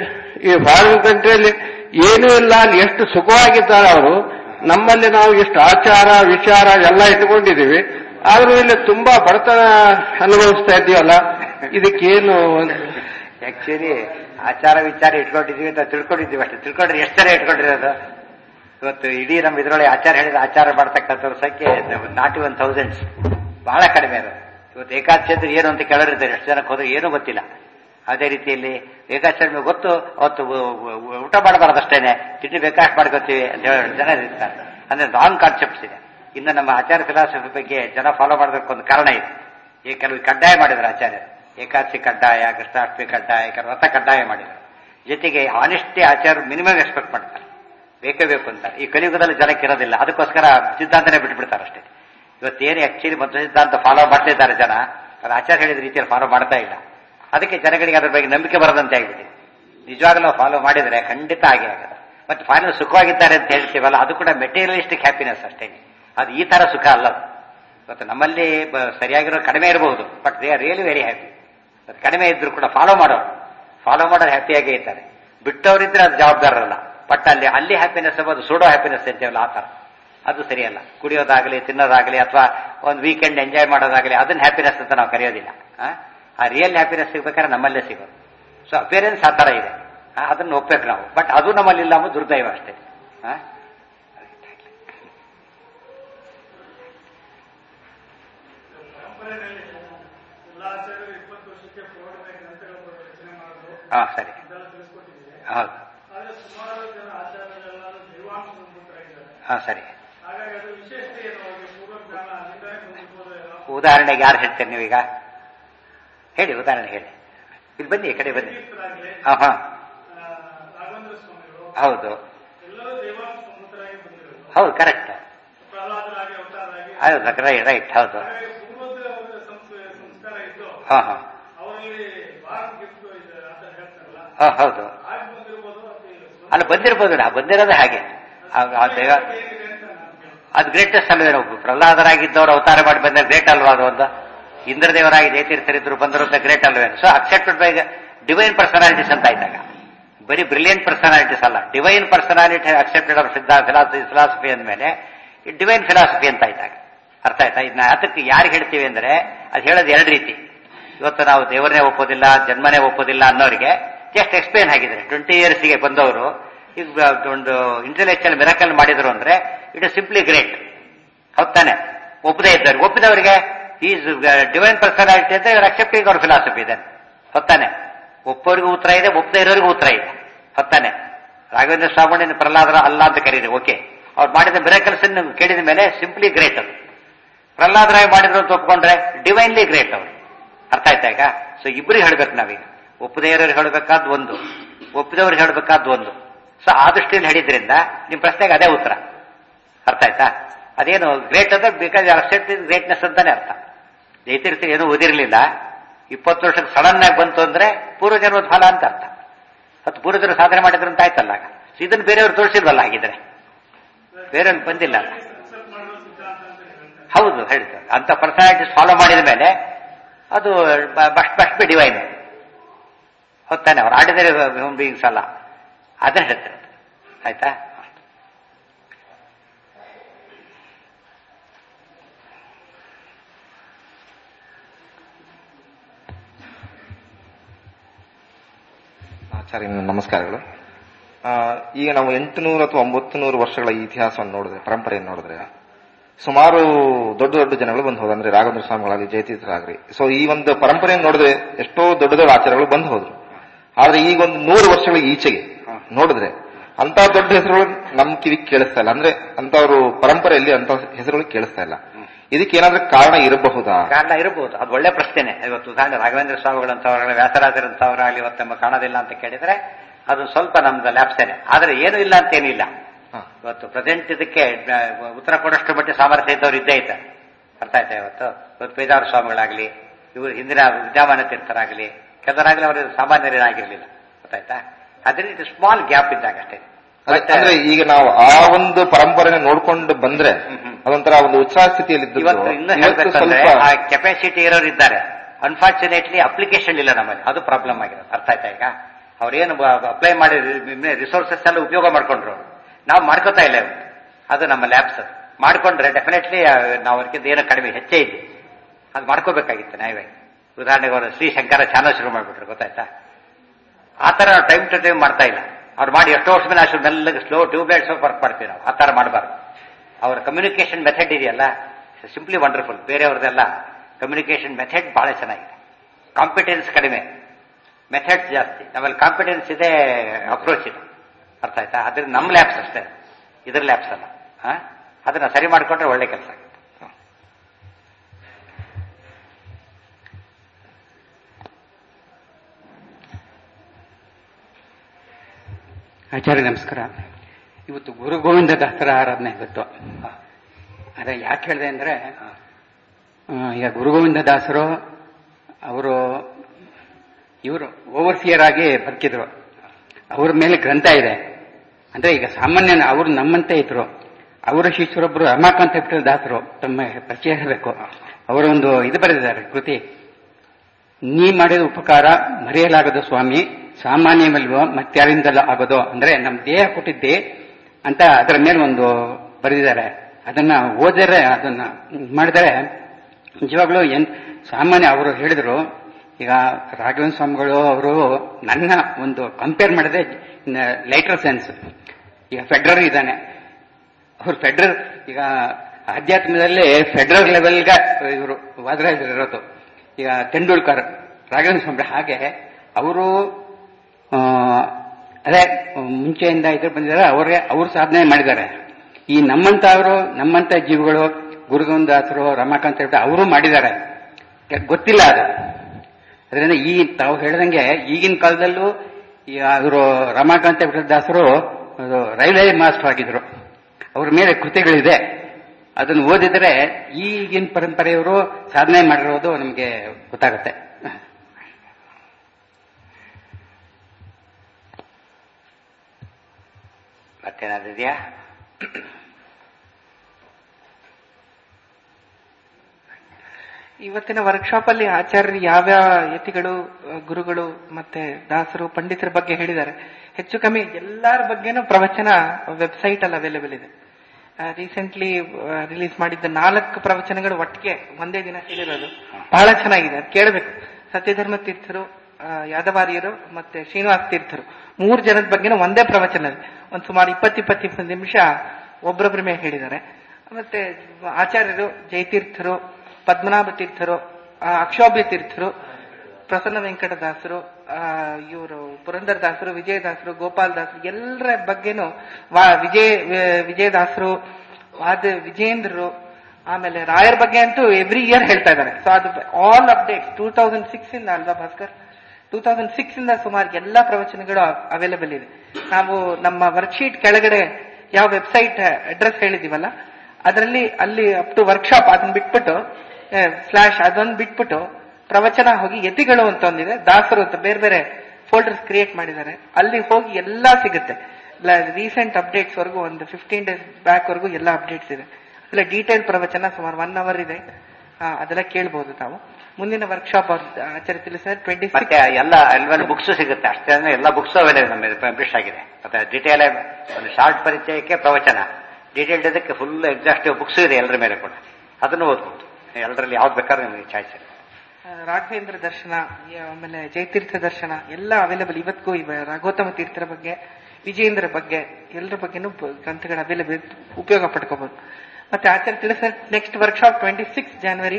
ಈ ಫಾರಿನ್ ಕಂಟ್ರಿಯಲ್ಲಿ ಏನೂ ಇಲ್ಲ ಅಲ್ಲಿ ಎಷ್ಟು ಸುಖವಾಗಿದ್ದಾರೆ ಅವರು ನಮ್ಮಲ್ಲಿ ನಾವು ಎಷ್ಟು ಆಚಾರ ವಿಚಾರ ಎಲ್ಲ ಇಟ್ಕೊಂಡಿದ್ದೀವಿ ಆದ್ರೂ ಇಲ್ಲಿ ತುಂಬಾ ಬಡತನ ಅನುಭವಿಸ್ತಾ ಇದ್ದೀವಲ್ಲ ಇದಕ್ಕೇನು ಅಂತ ಆಕ್ಚುಲಿ ಆಚಾರ ವಿಚಾರ ಇಟ್ಕೊಂಡಿದೀವಿ ಅಂತ ತಿಳ್ಕೊಂಡಿದ್ದೀವಿ ಅಷ್ಟೇ ತಿಳ್ಕೊಂಡ್ರೆ ಎಷ್ಟು ಜನ ಇಟ್ಕೊಂಡಿರೋದು ಇವತ್ತು ಇಡೀ ನಮ್ಮ ಇದ್ರೊಳಗೆ ಆಚಾರ ಹೇಳಿದ ಆಚಾರ ಮಾಡ್ತಕ್ಕಂಥವ್ರ ಸಂಖ್ಯೆ ನಾಟಿ ಒನ್ ಥೌಸಂಡ್ಸ್ ಬಹಳ ಕಡಿಮೆ ಅದು ಇವತ್ತು ಏಕಾಚಂದ್ರ ಏನು ಅಂತ ಕೇಳೋರಿದ್ದಾರೆ ಎಷ್ಟು ಜನಕ್ಕೆ ಹೋದ್ರೆ ಏನೂ ಗೊತ್ತಿಲ್ಲ ಅದೇ ರೀತಿಯಲ್ಲಿ ಏಕಾಚರಣೆ ಗೊತ್ತು ಅವತ್ತು ಊ- ಊ- ಊಟ ಮಾಡಬಾರ್ದು ಅಷ್ಟೇನೆ ತಿಂಡಿ ಬೇಕಾಷ್ಟು ಮಾಡ್ಕೋತೀವಿ ಅಂತ ಹೇಳೋ ಜನ ಇರ್ತಾರೆ ಅಂದ್ರೆ ರಾಂಗ್ ಕಾನ್ಸೆಪ್ಟ್ಸ್ ಇದೆ ಇನ್ನು ನಮ್ಮ ಆಚಾರ ಫಿಲಾಸಫಿ ಬಗ್ಗೆ ಜನ ಫಾಲೋ ಮಾಡೋದಕ್ಕೆ ಒಂದು ಕಾರಣ ಇದೆ ಈ ಕೆಲವು ಕಡ್ಡಾಯ ಮಾಡಿದ್ರು ಆಚಾರ್ಯರು ಏಕಾದಶಿ ಕಡ್ಡಾಯ ಕೃಷ್ಣಾಷ್ಟಮಿ ಕಡ್ಡಾಯ ಕೆಲವು ವ್ರತ ಕಡ್ಡಾಯ ಮಾಡಿದರು ಜೊತೆಗೆ ಆನೆಸ್ಟಿ ಆಚಾರ ಮಿನಿಮಮ್ ಎಕ್ಸ್ಪೆಕ್ಟ್ ಮಾಡ್ತಾರೆ ಬೇಕೇ ಬೇಕು ಅಂತ ಈ ಕಲಿಯುಗದಲ್ಲಿ ಜನಕ್ಕೆ ಇರೋದಿಲ್ಲ ಅದಕ್ಕೋಸ್ಕರ ಸಿದ್ಧಾಂತನೇ ಬಿಟ್ಬಿಡ್ತಾರೆ ಅಷ್ಟೇ ಇವತ್ತೇನು ಆಕ್ಚುಲಿ ಮೊದಲ ಸಿದ್ಧಾಂತ ಫಾಲೋ ಮಾಡ್ತಿದ್ದಾರೆ ಜನ ಅದು ಆಚಾರ ಹೇಳಿದ ರೀತಿಯಲ್ಲಿ ಫಾಲೋ ಮಾಡ್ತಾ ಇಲ್ಲ ಅದಕ್ಕೆ ಜನಗಳಿಗೆ ಅದ್ರ ಬಗ್ಗೆ ನಂಬಿಕೆ ಬರದಂತೆ ಆಗಿಬಿಟ್ಟಿದೆ ನಿಜವಾಗ್ಲೂ ನಾವು ಫಾಲೋ ಮಾಡಿದ್ರೆ ಖಂಡಿತ ಹಾಗೆ ಆಗುತ್ತೆ ಮತ್ತೆ ಫೈನಲ್ ಸುಖವಾಗಿದ್ದಾರೆ ಅಂತ ಹೇಳ್ತೀವಲ್ಲ ಅದು ಕೂಡ ಮೆಟೀರಿಯಲಿಸ್ಟಿಕ್ ಹ್ಯಾಪಿನೆಸ್ ಅಷ್ಟೇ ಅದು ಈ ತರ ಸುಖ ಅಲ್ಲ ಅದು. ಇವತ್ತು ನಮ್ಮಲ್ಲಿ ಬ- ಸರಿಯಾಗಿರೋ ಕಡಿಮೆ ಇರಬಹುದು but they are really very happy ಅದು ಕಡಿಮೆ ಇದ್ರು ಕೂಡ ಫಾಲೋ ಮಾಡೋರು ಫಾಲೋ ಮಾಡೋರು ಹ್ಯಾಪಿಯಾಗೇ ಇದ್ದಾರೆ ಬಿಟ್ಟವರಿದ್ರೆ ಅದು ಜವಾಬ್ದಾರರಲ್ಲ ಬಟ್ ಅಲ್ಲಿ ಅಲ್ಲಿ ಹ್ಯಾಪಿನೆಸ್ ಅದು ಸೂಡೋ ಹ್ಯಾಪಿನೆಸ್ ಅಂತೀವಲ್ಲ ಆ ಥರ ಅದು ಸರಿಯಲ್ಲ ಕುಡಿಯೋದಾಗಲಿ ತಿನ್ನೋದಾಗಲಿ ಅಥವಾ ಒಂದು ವೀಕೆಂಡ್ ಎಂಜಾಯ್ ಮಾಡೋದಾಗಲಿ ಅದನ್ನ ಹ್ಯಾಪಿನೆಸ್ ಅಂತ ನಾವು ಕರೆಯೋದಿಲ್ಲ ಆ? ಆ ರಿಯಲ್ ಹ್ಯಾಪಿನೆಸ್ ಸಿಗ್ಬೇಕಾದ್ರೆ ನಮ್ಮಲ್ಲೇ ಸಿಗೋದು ಸೊ ಅಪಿಯರೆನ್ಸ್ ಆ ಥರ ಇದೆ ಆ, ಅದನ್ನ ಒಪ್ಬೇಕು ನಾವು ಬಟ್ ಅದು ನಮ್ಮಲ್ಲಿ ಇಲ್ಲ ಅನ್ನೋದು ದುರ್ದೈವ ಅಷ್ಟೇ ಆ? ಹಾ ಸರಿ ಹೌದು ಹಾ ಸರಿ ಉದಾಹರಣೆಗೆ ಯಾರು ಹೇಳ್ತೀರಿ ನೀವೀಗ ಹೇಳಿ ಉದಾಹರಣೆ ಹೇಳಿ ಇಲ್ಲಿ ಬನ್ನಿ ಈ ಕಡೆ ಬನ್ನಿ ಹಾ ಹಾ ಹೌದು ಹೌದು ಕರೆಕ್ಟ್ ಹೌದು ರೈಟ್ ಹೌದು ಹಾ ಹಾ ಹಾ ಹೌದು ಅಲ್ಲ ಬಂದಿರ್ಬೋದು ನಾ ಬಂದಿರೋದೇ ಹಾಗೆ ಆ- ಆ ದೇವ ಅದು ಗ್ರೇಟೆಸ್ಟ್ ಅಲ್ವೇ ಒಬ್ಬ ಪ್ರಹ್ಲಾದರಾಗಿದ್ದವರು ಅವತಾರ ಮಾಡಿ ಬಂದ ಗ್ರೇಟ್ ಅಲ್ವಾ ಅದು ಒಂದು ಇಂದ್ರದೇವರಾಗಿ ಜಯತೀರ್ಥರಿದ್ರು ಬಂದರು ಅಂತ ಗ್ರೇಟ್ ಅಲ್ವೇ so accepted by divine personalities ಅಂತ ಆಯ್ತಾಗ ಬರೀ ಬ್ರಿಲಿಯಂಟ್ ಪರ್ಸನಾಲಿಟೀಸ್ ಅಲ್ಲ ಡಿವೈನ್ ಪರ್ಸನಾಲಿಟಿ ಅಕ್ಸೆಪ್ಟೆಡ್ ಅವ್ರ ಸಿದ್ಧ ಫಿಲಾಸಫಿ ಅಂದಮೇಲೆ ಡಿವೈನ್ ಫಿಲಾಸಫಿ ಅಂತ ಆಯ್ತಾಗ ಅರ್ಥ ಆಯ್ತಾ ಇದನ್ನ ಅದಕ್ಕೆ ಯಾರು ಹೇಳ್ತೀವಿ ಅಂದ್ರೆ ಅದು ಹೇಳೋದು ಎರಡು ರೀತಿ ಇವತ್ತು ನಾವು ದೇವರನ್ನೇ ಒಪ್ಪೋದಿಲ್ಲ ಜನ್ಮನೇ ಒಪ್ಪೋದಿಲ್ಲ ಅನ್ನೋರಿಗೆ ಜಸ್ಟ್ ಎಕ್ಸ್ಪ್ಲೇನ್ ಆಗಿದ್ರೆ ಟ್ವೆಂಟಿ ಇಯರ್ಸ್ಗೆ ಬಂದವರು ಈಗ ಒಂದು ಇಂಟೆಲೆಕ್ಚುಯಲ್ ಮಿರಕಲ್ ಮಾಡಿದ್ರು ಅಂದ್ರೆ ಇಟ್ ಇಸ್ ಸಿಂಪ್ಲಿ ಗ್ರೇಟ್ ಹೌದಾನೆ ಒಪ್ಪದೇ ಇದ್ದಾರೆ ಒಪ್ಪಿದವರಿಗೆ ಈಸ್ ಡಿವೈನ್ ಪರ್ಸನಾಲಿಟಿ ಅಂತ ಇವ್ರು ಅಕ್ಸೆಪ್ಟಿಂಗ್ ಅವ್ರ ಫಿಲಾಸಫಿ ಇದೆ ಹೊತ್ತಾನೆ ಒಪ್ಪೋರಿಗೂ ಉತ್ತರ ಇದೆ ಒಪ್ಪದೇ ಇರೋರಿಗೂ ಉತ್ತರ ಇದೆ ಹೊತ್ತಾನೆ ರಾಘವೇಂದ್ರ ಸ್ವಾಮಿ ಪ್ರಹ್ಲಾದರ ಅಲ್ಲ ಅಂತ ಕರೀರಿ ಓಕೆ ಅವ್ರು ಮಾಡಿದ ಮಿರಕಲ್ಸ್ ಕೇಳಿದ ಮೇಲೆ ಸಿಂಪ್ಲಿ ಗ್ರೇಟ್ ಅದು ಪ್ರಹ್ಲಾದರಾಯ್ ಮಾಡಿದ್ರು ಅಂತ ಒಪ್ಕೊಂಡ್ರೆ ಡಿವೈನ್ಲಿ ಗ್ರೇಟ್ ಅವರು ಅರ್ಥ ಆಯ್ತಾ ಈಗ ಸೊ ಇಬ್ಬರಿಗೆ ಹೇಳ್ಬೇಕು ನಾವೀಗ ಒಪ್ಪದೇ ಇರೋರಿಗೆ ಹೇಳ್ಬೇಕಾದ್ ಒಂದು ಒಪ್ಪಿದವ್ರಿಗೆ ಹೇಳ್ಬೇಕಾದ್ ಒಂದು ಸೊ ಆ ದೃಷ್ಟಿಯಲ್ಲಿ ಹೇಳಿದ್ರಿಂದ ನಿಮ್ ಪ್ರಶ್ನೆಗೆ ಅದೇ ಉತ್ತರ ಅರ್ಥ ಆಯ್ತಾ ಅದೇನು ಗ್ರೇಟ್ ಅಂದ್ರೆ ಬೇಕಾದ್ರೆ ಅಕ್ಸೆಪ್ಟ್ ಗ್ರೇಟ್ನೆಸ್ ಅಂತಾನೆ ಅರ್ಥ ಜೈತೀರ್ಥ ಏನೂ ಓದಿರ್ಲಿಲ್ಲ ಇಪ್ಪತ್ತು ವರ್ಷಕ್ಕೆ ಸಡನ್ ಆಗಿ ಬಂತು ಅಂದ್ರೆ ಪೂರ್ವಜನ್ಮದ ಫಲ ಅಂತ ಅರ್ಥ ಹತ್ತು ಪೂರ್ವಜರು ಸಾಧನೆ ಮಾಡಿದ್ರು ಅಂತ ಆಯ್ತಲ್ಲ ಆಗ. So ಇದನ್ನ ಬೇರೆಯವ್ರು ತೋರಿಸಿಲ್ವಲ್ಲ ಹಾಗಿದ್ರೆ ಬೇರೆಯವ್ರು ಬಂದಿಲ್ಲ ಅಲ್ಲ ಹೌದು ಹೇಳ್ತಾರೆ ಅಂತ ಪರ್ಸನಾಲಿಟೀಸ್ ಫಾಲೋ ಮಾಡಿದ ಮೇಲೆ ಅದು ಬಸ್ಟ್ ಬಸ್ಟ್ ಬಿ ಡಿವೈನ್ ಹೊತ್ತಾನೆ ಅವ್ರು ಆರ್ಡಿನರಿ ಹ್ಯೂಮನ್ ಬೀಯಿಂಗ್ಸ್ ಅಲ್ಲ ಅದನ್ನ ಹೇಳ್ತಾರೆ ಆಯ್ತಾ ಆಚಾರ್ಯ ನಮಸ್ಕಾರಗಳು ಆ, ಈಗ ನಾವು ಎಂಟು ನೂರು ಅಥವಾ ಒಂಬತ್ತು ನೂರು ವರ್ಷಗಳ ಈ ಇತಿಹಾಸವನ್ನು ನೋಡಿದ್ರೆ ಪರಂಪರೆಯನ್ನು ನೋಡಿದ್ರೆ ಸುಮಾರು ದೊಡ್ಡ ದೊಡ್ಡ ಜನಗಳು ಬಂದು ಹೋದ್ರು ಅಂದ್ರೆ ರಾಘವೇಂದ್ರ ಸ್ವಾಮಿಗಳಾಗಲಿ ಜಯತೀರ್ಥರಾಗ್ರಿ ಸೊ ಈ ಒಂದು ಪರಂಪರೆಯನ್ನು ನೋಡಿದ್ರೆ ಎಷ್ಟೋ ದೊಡ್ಡ ದೊಡ್ಡ ಆಚಾರ್ಯಗಳು ಬಂದು ಹೋದ್ರು ಆದ್ರೆ ಈಗ ಒಂದು ನೂರು ವರ್ಷಗಳ ಈಚೆಗೆ ನೋಡಿದ್ರೆ ಅಂತ ದೊಡ್ಡ ಹೆಸರುಗಳು ನಮ್ ಕಿವಿಗೆ ಕೇಳಿಸ್ತಾ ಇಲ್ಲ ಅಂದ್ರೆ ಅಂತವ್ರು ಪರಂಪರೆಯಲ್ಲಿ ಅಂತ ಹೆಸರುಗಳು ಕೇಳಿಸ್ತಾ ಇಲ್ಲ ಇದಕ್ಕೆ ಏನಾದ್ರೂ ಕಾರಣ ಇರಬಹುದಾ ಕಾರಣ ಇರಬಹುದು ಅದು ಒಳ್ಳೆ ಪ್ರಶ್ನೆನೆ ಇವತ್ತು ಉದಾಹರಣೆ ರಾಘವೇಂದ್ರ ಸ್ವಾಮಿಗಳಂತವ್ರ ವ್ಯಾಸರಾಜರಂತವರಾಗಲಿ ಇವತ್ತು ನಮಗೆ ಕಾಣೋದಿಲ್ಲ ಅಂತ ಕೇಳಿದ್ರೆ ಅದು ಸ್ವಲ್ಪ ನಮ್ದು ಲ್ಯಾಪ್ಸೇನೆ ಆದ್ರೆ ಏನೂ ಇಲ್ಲ ಅಂತ ಏನಿಲ್ಲ ಹ. ಇವತ್ತು ಪ್ರೆಸೆಂಟ್ ಇದಕ್ಕೆ ಆ, ಉತ್ತರ ಕೊಡೋಷ್ಟು ಮಟ್ಟಿಗೆ ಸಾಮರ್ಥ್ಯ ಇದ್ದವ್ರು ಇದ್ದೇ ಇದ್ದಾರೆ ಅರ್ಥ ಆಯ್ತಾ ಇವತ್ತು ಇವತ್ತು ಪೇಜಾವರ ಸ್ವಾಮಿಗಳಾಗಲಿ ಇವರು ಹಿಂದಿನ ವಿದ್ಯಾಮಾನ ತೀರ್ಥರಾಗಲಿ ಕೆಲವರಾಗಲಿ ಅವರು ಸಾಮಾನ್ಯರೇನಾಗಿರ್ಲಿಲ್ಲ ಗೊತ್ತಾಯ್ತಾ ಅದರಿಂದ ಇದು ಸ್ಮಾಲ್ ಗ್ಯಾಪ್ ಇದ್ದಾಗ ಅಷ್ಟೇ ಅದೇ, But, ಅಂದ್ರೆ ಈಗ ನಾವು ಆ ಒಂದು ಪರಂಪರೆನ ನೋಡ್ಕೊಂಡು ಬಂದ್ರೆ ಹ್ಮ್, ಹ್ಮ್. ಅದೊಂಥರ ಒಂದು ಉತ್ಸಾಹ ಸ್ಥಿತಿಯಲ್ಲಿ ಇದ್ದದ್ದು. ಇವತ್ತು ಇನ್ನು ಇವತ್ತು ಹೇಳ್ಬೇಕಂದ್ರೆ ಸ್ವಲ್ಪ ಆ ಕೆಪಾಸಿಟಿ ಇರೋರು ಇದ್ದಾರೆ ಅನ್ಫಾರ್ಚುನೇಟ್ಲಿ ಅಪ್ಲಿಕೇಶನ್ ಇಲ್ಲ ನಮ್ಮಲ್ಲಿ ಅದು ಪ್ರಾಬ್ಲಮ್ ಆಗಿರೋದು ಅರ್ಥ ಆಯ್ತಾ ಈಗ ಅವ್ರೇನು ಅಪ್ಲೈ ಮಾಡಿ ರಿಸೋರ್ಸಸ್ ಎಲ್ಲ ಉಪಯೋಗ ಮಾಡ್ಕೊಂಡ್ರು ಅವ್ರು. ನಾವು ಮಾಡ್ಕೋತಾ ಇಲ್ಲ ಇವತ್ತು ಅದು ನಮ್ಮ ಲ್ಯಾಬ್ಸ್ ಮಾಡ್ಕೊಂಡ್ರೆ ಡೆಫಿನೆಟ್ಲಿ ನಾವು ಅದಕ್ಕಿಂತ ಏನೋ ಕಡಿಮೆ ಹೆಚ್ಚೇ ಇದೆ ಅದು ಮಾಡ್ಕೋಬೇಕಾಗಿತ್ತು ನಾವೇ ಉದಾಹರಣೆಗೆ ಅವರು ಶ್ರೀ ಶಂಕರ ಚಾನಲ್ ಶುರು ಮಾಡ್ಬಿಟ್ರು ಗೊತ್ತಾಯ್ತಾ ಆ ಥರ ನಾವು ಟೈಮ್ ಟು ಟೈಮ್ ಮಾಡ್ತಾ ಇಲ್ಲ ಅವ್ರು ಮಾಡಿ ಎಷ್ಟೋ ವರ್ಷ ಮೇಲೆ ಅಷ್ಟು ಮೆಲ್ಲಗೆ ಸ್ಲೋ ಟ್ಯೂಬ್ಲೈಟ್ಸ್ ವರ್ಕ್ ಮಾಡ್ತೀವಿ ನಾವು ಆ ಥರ ಮಾಡಬಾರ್ದು ಅವರ ಕಮ್ಯುನಿಕೇಶನ್ ಮೆಥಡ್ ಇದೆಯಲ್ಲ ಸಿಂಪ್ಲಿ ವಂಡರ್ಫುಲ್ ಬೇರೆಯವ್ರದ್ದೆಲ್ಲ ಕಮ್ಯುನಿಕೇಶನ್ ಮೆಥಡ್ ಬಹಳ ಚೆನ್ನಾಗಿದೆ ಕಾಂಪಿಟೆನ್ಸ್ ಕಡಿಮೆ ಮೆಥಡ್ಸ್ ಜಾಸ್ತಿ ನಮ್ಮಲ್ಲಿ ಕಾಂಪಿಟೆನ್ಸ್ ಇದೆ ಅಪ್ರೋಚ್ ಇದೆ ಅರ್ಥ ಆಯ್ತಾ ಅದ್ರ ನಮ್ಮ ಲ್ಯಾಬ್ಸ್ ಅಷ್ಟೇ ಇದ್ರ ಲ್ಯಾಬ್ಸ್ ಅಲ್ಲ ಹಾ ಅದನ್ನ ಸರಿ ಮಾಡಿಕೊಂಡ್ರೆ ಒಳ್ಳೆ ಕೆಲಸ ಆಗುತ್ತೆ ಆಚಾರ್ಯ ನಮಸ್ಕಾರ ಇವತ್ತು ಗುರು ಗೋವಿಂದ ದಾಸರ ಆರಾಧನೆ ಇವತ್ತು ಅದೇ ಯಾಕೆ ಹೇಳಿದೆ ಅಂದ್ರೆ ಆ, ಈಗ ಗುರು ಗೋವಿಂದ ದಾಸರು ಅವರು ಇವರು ಓವರ್ಸಿಯರ್ ಆಗಿ ಬದುಕಿದ್ರು ಅವ್ರ ಮೇಲೆ ಗ್ರಂಥ ಇದೆ ಅಂದ್ರೆ ಈಗ ಸಾಮಾನ್ಯ ಅವರು ನಮ್ಮಂತೆ ಇದ್ರು ಅವರ ಶಿಷ್ಯರೊಬ್ಬರು ರಮಾಕಾಂತ ಬಿಟ್ಟರೆ ದಾಸರು ತಮ್ಮ ಪರಿಚಯ ಇರಬೇಕು ಅವರೊಂದು ಇದು ಬರೆದಿದ್ದಾರೆ ಕೃತಿ ನೀ ಮಾಡಿದ ಉಪಕಾರ ಮರೆಯಲಾಗದು ಸ್ವಾಮಿ ಸಾಮಾನ್ಯವಲ್ವೋ ಮತ್ಯಾರಿಂದಲೂ ಆಗೋದು ಅಂದ್ರೆ ನಮ್ಮ ದೇಹ ಕೊಟ್ಟಿದ್ದೆ ಅಂತ ಅದರ ಮೇಲೆ ಒಂದು ಬರೆದಿದ್ದಾರೆ ಅದನ್ನ ಓದಿದ್ರೆ ಅದನ್ನ ಮಾಡಿದರೆ ನಿಜವಾಗ್ಲೂ ಏನ್ ಸಾಮಾನ್ಯ ಅವರು ಹೇಳಿದ್ರು ಈಗ ರಾಘವೇಂದ್ರ ಸ್ವಾಮಿಗಳು ಅವರು ನನ್ನ ಒಂದು ಕಂಪೇರ್ ಮಾಡಿದ್ರೆ ಲೈಟರ್ ಸೆನ್ಸ್ ಈಗ ಫೆಡರರ್ ಇದ್ದಾನೆ ಅವ್ರು ಫೆಡರರ್ ಈಗ ಆಧ್ಯಾತ್ಮದಲ್ಲಿ ಫೆಡರರ್ ಲೆವೆಲ್ಗೆ ಇವರು ವಾದರಾಜರು ಈಗ ತೆಂಡೂಲ್ಕರ್ ರಾಘವೇಂದ್ರ ಸ್ವಾಮಿ ಹಾಗೆ ಅವರು ಅದೇ ಮುಂಚೆಯಿಂದ ಇದ್ರ ಬಂದಿದ್ದಾರೆ ಅವರೇ ಅವ್ರು ಸಾಧನೆ ಮಾಡಿದ್ದಾರೆ ಈ ನಮ್ಮಂತ ಅವರು ನಮ್ಮಂತ ಜೀವಿಗಳು ಗುರುಗೋವಿಂದಾಸರು ರಮಾಕಾಂತ್ ಹೇಳ್ಬಿಟ್ಟು ಅವರು ಮಾಡಿದ್ದಾರೆ ಕೆ- ಗೊತ್ತಿಲ್ಲ ಅದು ಅದರಿಂದ ಈ ತಾವು ಹೇಳ್ದಂಗೆ ಈಗಿನ ಕಾಲದಲ್ಲೂ ಈ ಅವರು ರಮಾಕಾಂತ ದಾಸರು ಅದು ರೈಲ್ವೆ ಮಾಸ್ಟರ್ ಆಗಿದ್ರು ಅವ್ರ ಮೇಲೆ ಕೃತಿಗಳಿದೆ ಅದನ್ನು ಓದಿದ್ರೆ ಈಗಿನ ಪರಂಪರೆಯವರು ಸಾಧನೆ ಮಾಡಿರೋದು ನಮಗೆ ಗೊತ್ತಾಗುತ್ತೆ ಮತ್ತೇನಾದ್ರು ಇದೆಯಾ ಇವತ್ತಿನ ವರ್ಕ್ಶಾಪ್ ಅಲ್ಲಿ ಆಚಾರ್ಯರು ಯಾವ್ಯಾವ ಯತಿಗಳು ಅಹ್, ಗುರುಗಳು ಮತ್ತೆ ದಾಸರು ಪಂಡಿತರ ಬಗ್ಗೆ ಹೇಳಿದ್ದಾರೆ ಹೆಚ್ಚು ಕಮ್ಮಿ ಎಲ್ಲರ ಬಗ್ಗೆನೂ ಪ್ರವಚನ ವೆಬ್ಸೈಟ್ ಅಲ್ಲಿ ಅವೈಲೇಬಲ್ ಇದೆ ರೀಸೆಂಟ್ಲಿ ರಿಲೀಸ್ ಮಾಡಿದ್ದ ನಾಲ್ಕು ಪ್ರವಚನಗಳು ಒಟ್ಟಿಗೆ ಒಂದೇ ದಿನ ಹೇಳಿರೋದು ಬಹಳ ಚೆನ್ನಾಗಿದೆ ಅದು ಕೇಳಬೇಕು ಸತ್ಯಧರ್ಮ ತೀರ್ಥರು ಆ, ಯಾದವಾರಿಯರು ಮತ್ತೆ ಶ್ರೀನಿವಾಸ ತೀರ್ಥರು ಮೂರು ಜನದ ಬಗ್ಗೆನೂ ಒಂದೇ ಪ್ರವಚನ ಇದೆ ಒಂದು ಸುಮಾರು ಇಪ್ಪತ್ತು ಇಪ್ಪತ್ತಿಪ್ಪತ್ತು ನಿಮಿಷ ಒಬ್ಬರೊಬ್ಬರ ಮೇಲೆ ಹೇಳಿದ್ದಾರೆ ಮತ್ತೆ ಆಚಾರ್ಯರು ಜಯತೀರ್ಥರು ಪದ್ಮನಾಭ ತೀರ್ಥರು ಆ, ಅಕ್ಷೋಭ್ಯ ತೀರ್ಥರು ಪ್ರಸನ್ನ ವೆಂಕಟದಾಸರು ಇವರು ಪುರಂದರದಾಸರು ವಿಜಯದಾಸರು ಗೋಪಾಲ್ ದಾಸರು ಎಲ್ಲರ ಬಗ್ಗೆನೂ ವಾ ವಿಜಯ ವಿ- ವಿಜಯದಾಸರು ವಾದ ವಿಜೇಂದ್ರರು ಆಮೇಲೆ ರಾಯರ್ ಬಗ್ಗೆ ಅಂತೂ ಎವ್ರಿ ಇಯರ್ ಹೇಳ್ತಾ ಇದ್ದಾರೆ ಸೊ ಅದು all updates two thousand six ಇಂದ ಅಲ್ವಾ ಭಾಸ್ಕರ್ ಟೂ ತೌಸಂಡ್ ಸಿಕ್ಸ್ ಇಂದ ಸುಮಾರು ಎಲ್ಲಾ ಪ್ರವಚನಗಳು ಅವೈಲೇಬಲ್ ಇದೆ ನಾವು ನಮ್ಮ ವರ್ಕ್ಶೀಟ್ ಕೆಳಗಡೆ ಯಾವ ವೆಬ್ಸೈಟ್ ಅಡ್ರೆಸ್ ಹೇಳಿದೀವಲ್ಲ ಅದರಲ್ಲಿ ಅಲ್ಲಿ ಅಪ್ ಟು ವರ್ಕ್ಶಾಪ್ ಅದನ್ನ ಬಿಟ್ಬಿಟ್ಟು ಸ್ಲಾಶ್ ಅದನ್ನ ಬಿಟ್ಬಿಟ್ಟು ಪ್ರವಚನ ಹೋಗಿ ಯತಿಗಳು ಅಂತ ಒಂದಿದೆ ದಾಸರು ಅಂತ ಬೇರೆ ಬೇರೆ ಫೋಲ್ಡರ್ಸ್ ಕ್ರಿಯೇಟ್ ಮಾಡಿದ್ದಾರೆ ಅಲ್ಲಿ ಹೋಗಿ ಎಲ್ಲಾ ಸಿಗುತ್ತೆ ರೀಸೆಂಟ್ ಅಪ್ಡೇಟ್ಸ್ ವರೆಗೂ ಒಂದು ಫಿಫ್ಟೀನ್ ಡೇಸ್ ಬ್ಯಾಕ್ ವರೆಗೂ ಎಲ್ಲ ಅಪ್ಡೇಟ್ಸ್ ಇದೆ ಅಲ್ಲ ಡೀಟೇಲ್ ಪ್ರವಚನ ಸುಮಾರು ಒನ್ ಅವರ್ ಇದೆ ಆ, ಅದೆಲ್ಲ ಕೇಳ್ಬೋದು ತಾವು ಮುಂದಿನ ವರ್ಕ್ಶಾಪ್ ಆಚಾರ್ಯ ತಿಳಿಸಿದ್ರೆ ಟ್ವೆಂಟಿ ಮತ್ತೆ ಎಲ್ಲ ಎಲ್ಲವನ್ನು ಬುಕ್ಸ್ ಸಿಗುತ್ತೆ ಅಷ್ಟೇ ಅಂದ್ರೆ ಎಲ್ಲ ಬುಕ್ಸ್ ಅವೈಲೇಬಲ್ ನಮ್ಮ ಪಬ್ಲಿಷ್ ಆಗಿದೆ ಮತ್ತೆ ಡಿಟೇಲ್ ಒಂದು ಶಾರ್ಟ್ ಪರಿಚಯಕ್ಕೆ ಪ್ರವಚನ ಡೀಟೇಲ್ಡ್ ಇದಕ್ಕೆ ಫುಲ್ ಎಕ್ಸಾಸ್ಟಿವ್ ಬುಕ್ಸ್ ಇದೆ ಎಲ್ಲರ ಮೇಲೆ ಕೂಡ ಅದನ್ನು ಓದ್ಬೋದು ಎಲ್ಲರಲ್ಲಿ ಯಾವ್ದು ಬೇಕಾದ್ರೂ ನಿಮಗೆ ಚಾಯ್ಸ್ ಇದೆ ರಾಘವೇಂದ್ರ ದರ್ಶನ ಈ ಆಮೇಲೆ ಜಯತೀರ್ಥ ದರ್ಶನ ಎಲ್ಲ ಅವೈಲೇಬಲ್ ಇವತ್ತಿಗೂ ಇವೆ ರಾಘೋತ್ತಮ ತೀರ್ಥರ ಬಗ್ಗೆ ವಿಜೇಂದ್ರ ಬಗ್ಗೆ ಎಲ್ಲರ ಬಗ್ಗೆನೂ ಬ- ಗ್ರಂಥಗಳು ಅವೈಲೇಬಲ್ ಉಪಯೋಗ ಪಡ್ಕೋಬಹುದು ಮತ್ತೆ ಆಚಾರ್ಯ ತಿಳಿಸ next workshop twenty six January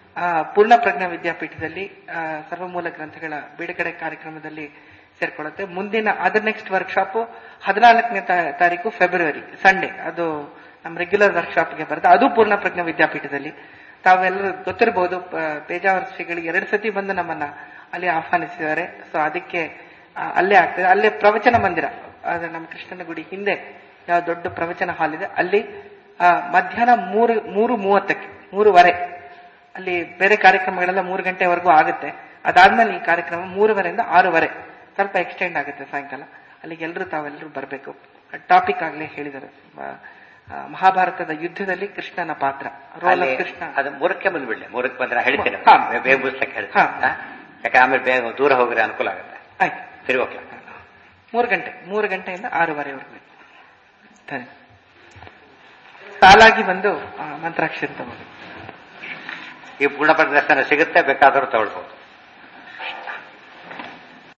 Poorna Prajna ವಿದ್ಯಾಪೀಠದಲ್ಲಿ ಆ, ಸರ್ವಮೂಲ ಗ್ರಂಥಗಳ ಬಿಡುಗಡೆ ಕಾರ್ಯಕ್ರಮದಲ್ಲಿ ಸೇರ್ಕೊಳ್ಳುತ್ತೆ ಮುಂದಿನ ಅದರ್ ನೆಕ್ಸ್ಟ್ ವರ್ಕ್ಶಾಪ್ ಹದಿನಾಲ್ಕನೇ ತಾರೀಕು ಫೆಬ್ರವರಿ ಸಂಡೇ ಅದು ನಮ್ಮ ರೆಗ್ಯುಲರ್ ವರ್ಕ್ಶಾಪ್ಗೆ ಬರುತ್ತೆ ಅದು ಪೂರ್ಣ ಪ್ರಜ್ಞಾ ವಿದ್ಯಾಪೀಠದಲ್ಲಿ ತಾವೆಲ್ಲರೂ ಗೊತ್ತಿರಬಹುದು ಪ- ಪೇಜಾವರ ಶ್ರೀಗಳಿಗೆ ಎರಡು ಸತಿ ಬಂದು ನಮ್ಮನ್ನ ಅಲ್ಲಿ ಆಹ್ವಾನಿಸಿದ್ದಾರೆ ಸೊ ಅದಕ್ಕೆ ಆ, ಅಲ್ಲೇ ಆಗ್ತದೆ ಅಲ್ಲೇ ಪ್ರವಚನ ಮಂದಿರ ಅದು ನಮ್ಮ ಕೃಷ್ಣನ ಗುಡಿ ಹಿಂದೆ ಯಾವ ದೊಡ್ಡ ಪ್ರವಚನ ಹಾಲ್ ಇದೆ ಅಲ್ಲಿ ಆ, ಮಧ್ಯಾಹ್ನ ಮೂರು ಮೂರು ಮೂವತ್ತಕ್ಕೆ ಮೂರುವರೆ ಅಲ್ಲಿ ಬೇರೆ ಕಾರ್ಯಕ್ರಮಗಳೆಲ್ಲ ಮೂರು ಗಂಟೆವರೆಗೂ ಆಗುತ್ತೆ ಅದಾದ್ಮೇಲೆ ಈ ಕಾರ್ಯಕ್ರಮ ಮೂರುವರೆಯಿಂದ ಆರೂವರೆ ಸ್ವಲ್ಪ ಎಕ್ಸ್ಟೆಂಡ್ ಆಗುತ್ತೆ ಸಾಯಂಕಾಲ ಅಲ್ಲಿಗೆ ಎಲ್ಲರೂ ತಾವೆಲ್ಲರೂ ಬರಬೇಕು ಟಾಪಿಕ್ ಆಗ್ಲೇ ಹೇಳಿದ್ದಾರೆ ಆ, ಆ, ಮಹಾಭಾರತದ ಯುದ್ಧದಲ್ಲಿ ಕೃಷ್ಣನ ಪಾತ್ರ ರೋಲ್ ಅಲ್ಲಿ ಆಫ್ ಕೃಷ್ಣ ಅದು ಮೂರಕ್ಕೆ ಬಂದ್ಬಿಡ್ಲಿ ಮೂರಕ್ಕೆ ಬಂದ್ರೆ ಹೇಳ್ತೀನಿ ಹಾ. ಬೇಗ ಮುಗಿಸ್ಲಿಕ್ಕೆ ಹೇಳ್ತೀನಿ ಹಾ. ಹಾ? ಯಾಕಂದ್ರೆ ಆಮೇಲೆ ಬೇಗ ದೂರ ಹೋಗ್ರೆ ಅನುಕೂಲ ಆಗುತ್ತೆ ಆಯ್ತು ಸರಿ ಹೋಗ್ಲಾ ಮೂರು ಗಂಟೆ ಮೂರು ಗಂಟೆಯಿಂದ ಆರೂವರೆವರೆಗೂ ಧನ್ಯ ಸಾಲಾಗಿ ಬಂದು ಆ, ಮಂತ್ರಾಕ್ಷರಿ ತಗೊಂಡು ಈ ಪೂರ್ಣ ಪ್ರದರ್ಶನ ಸಿಗುತ್ತೆ ಬೇಕಾದರೂ ತಗೊಳ್ಬಹುದು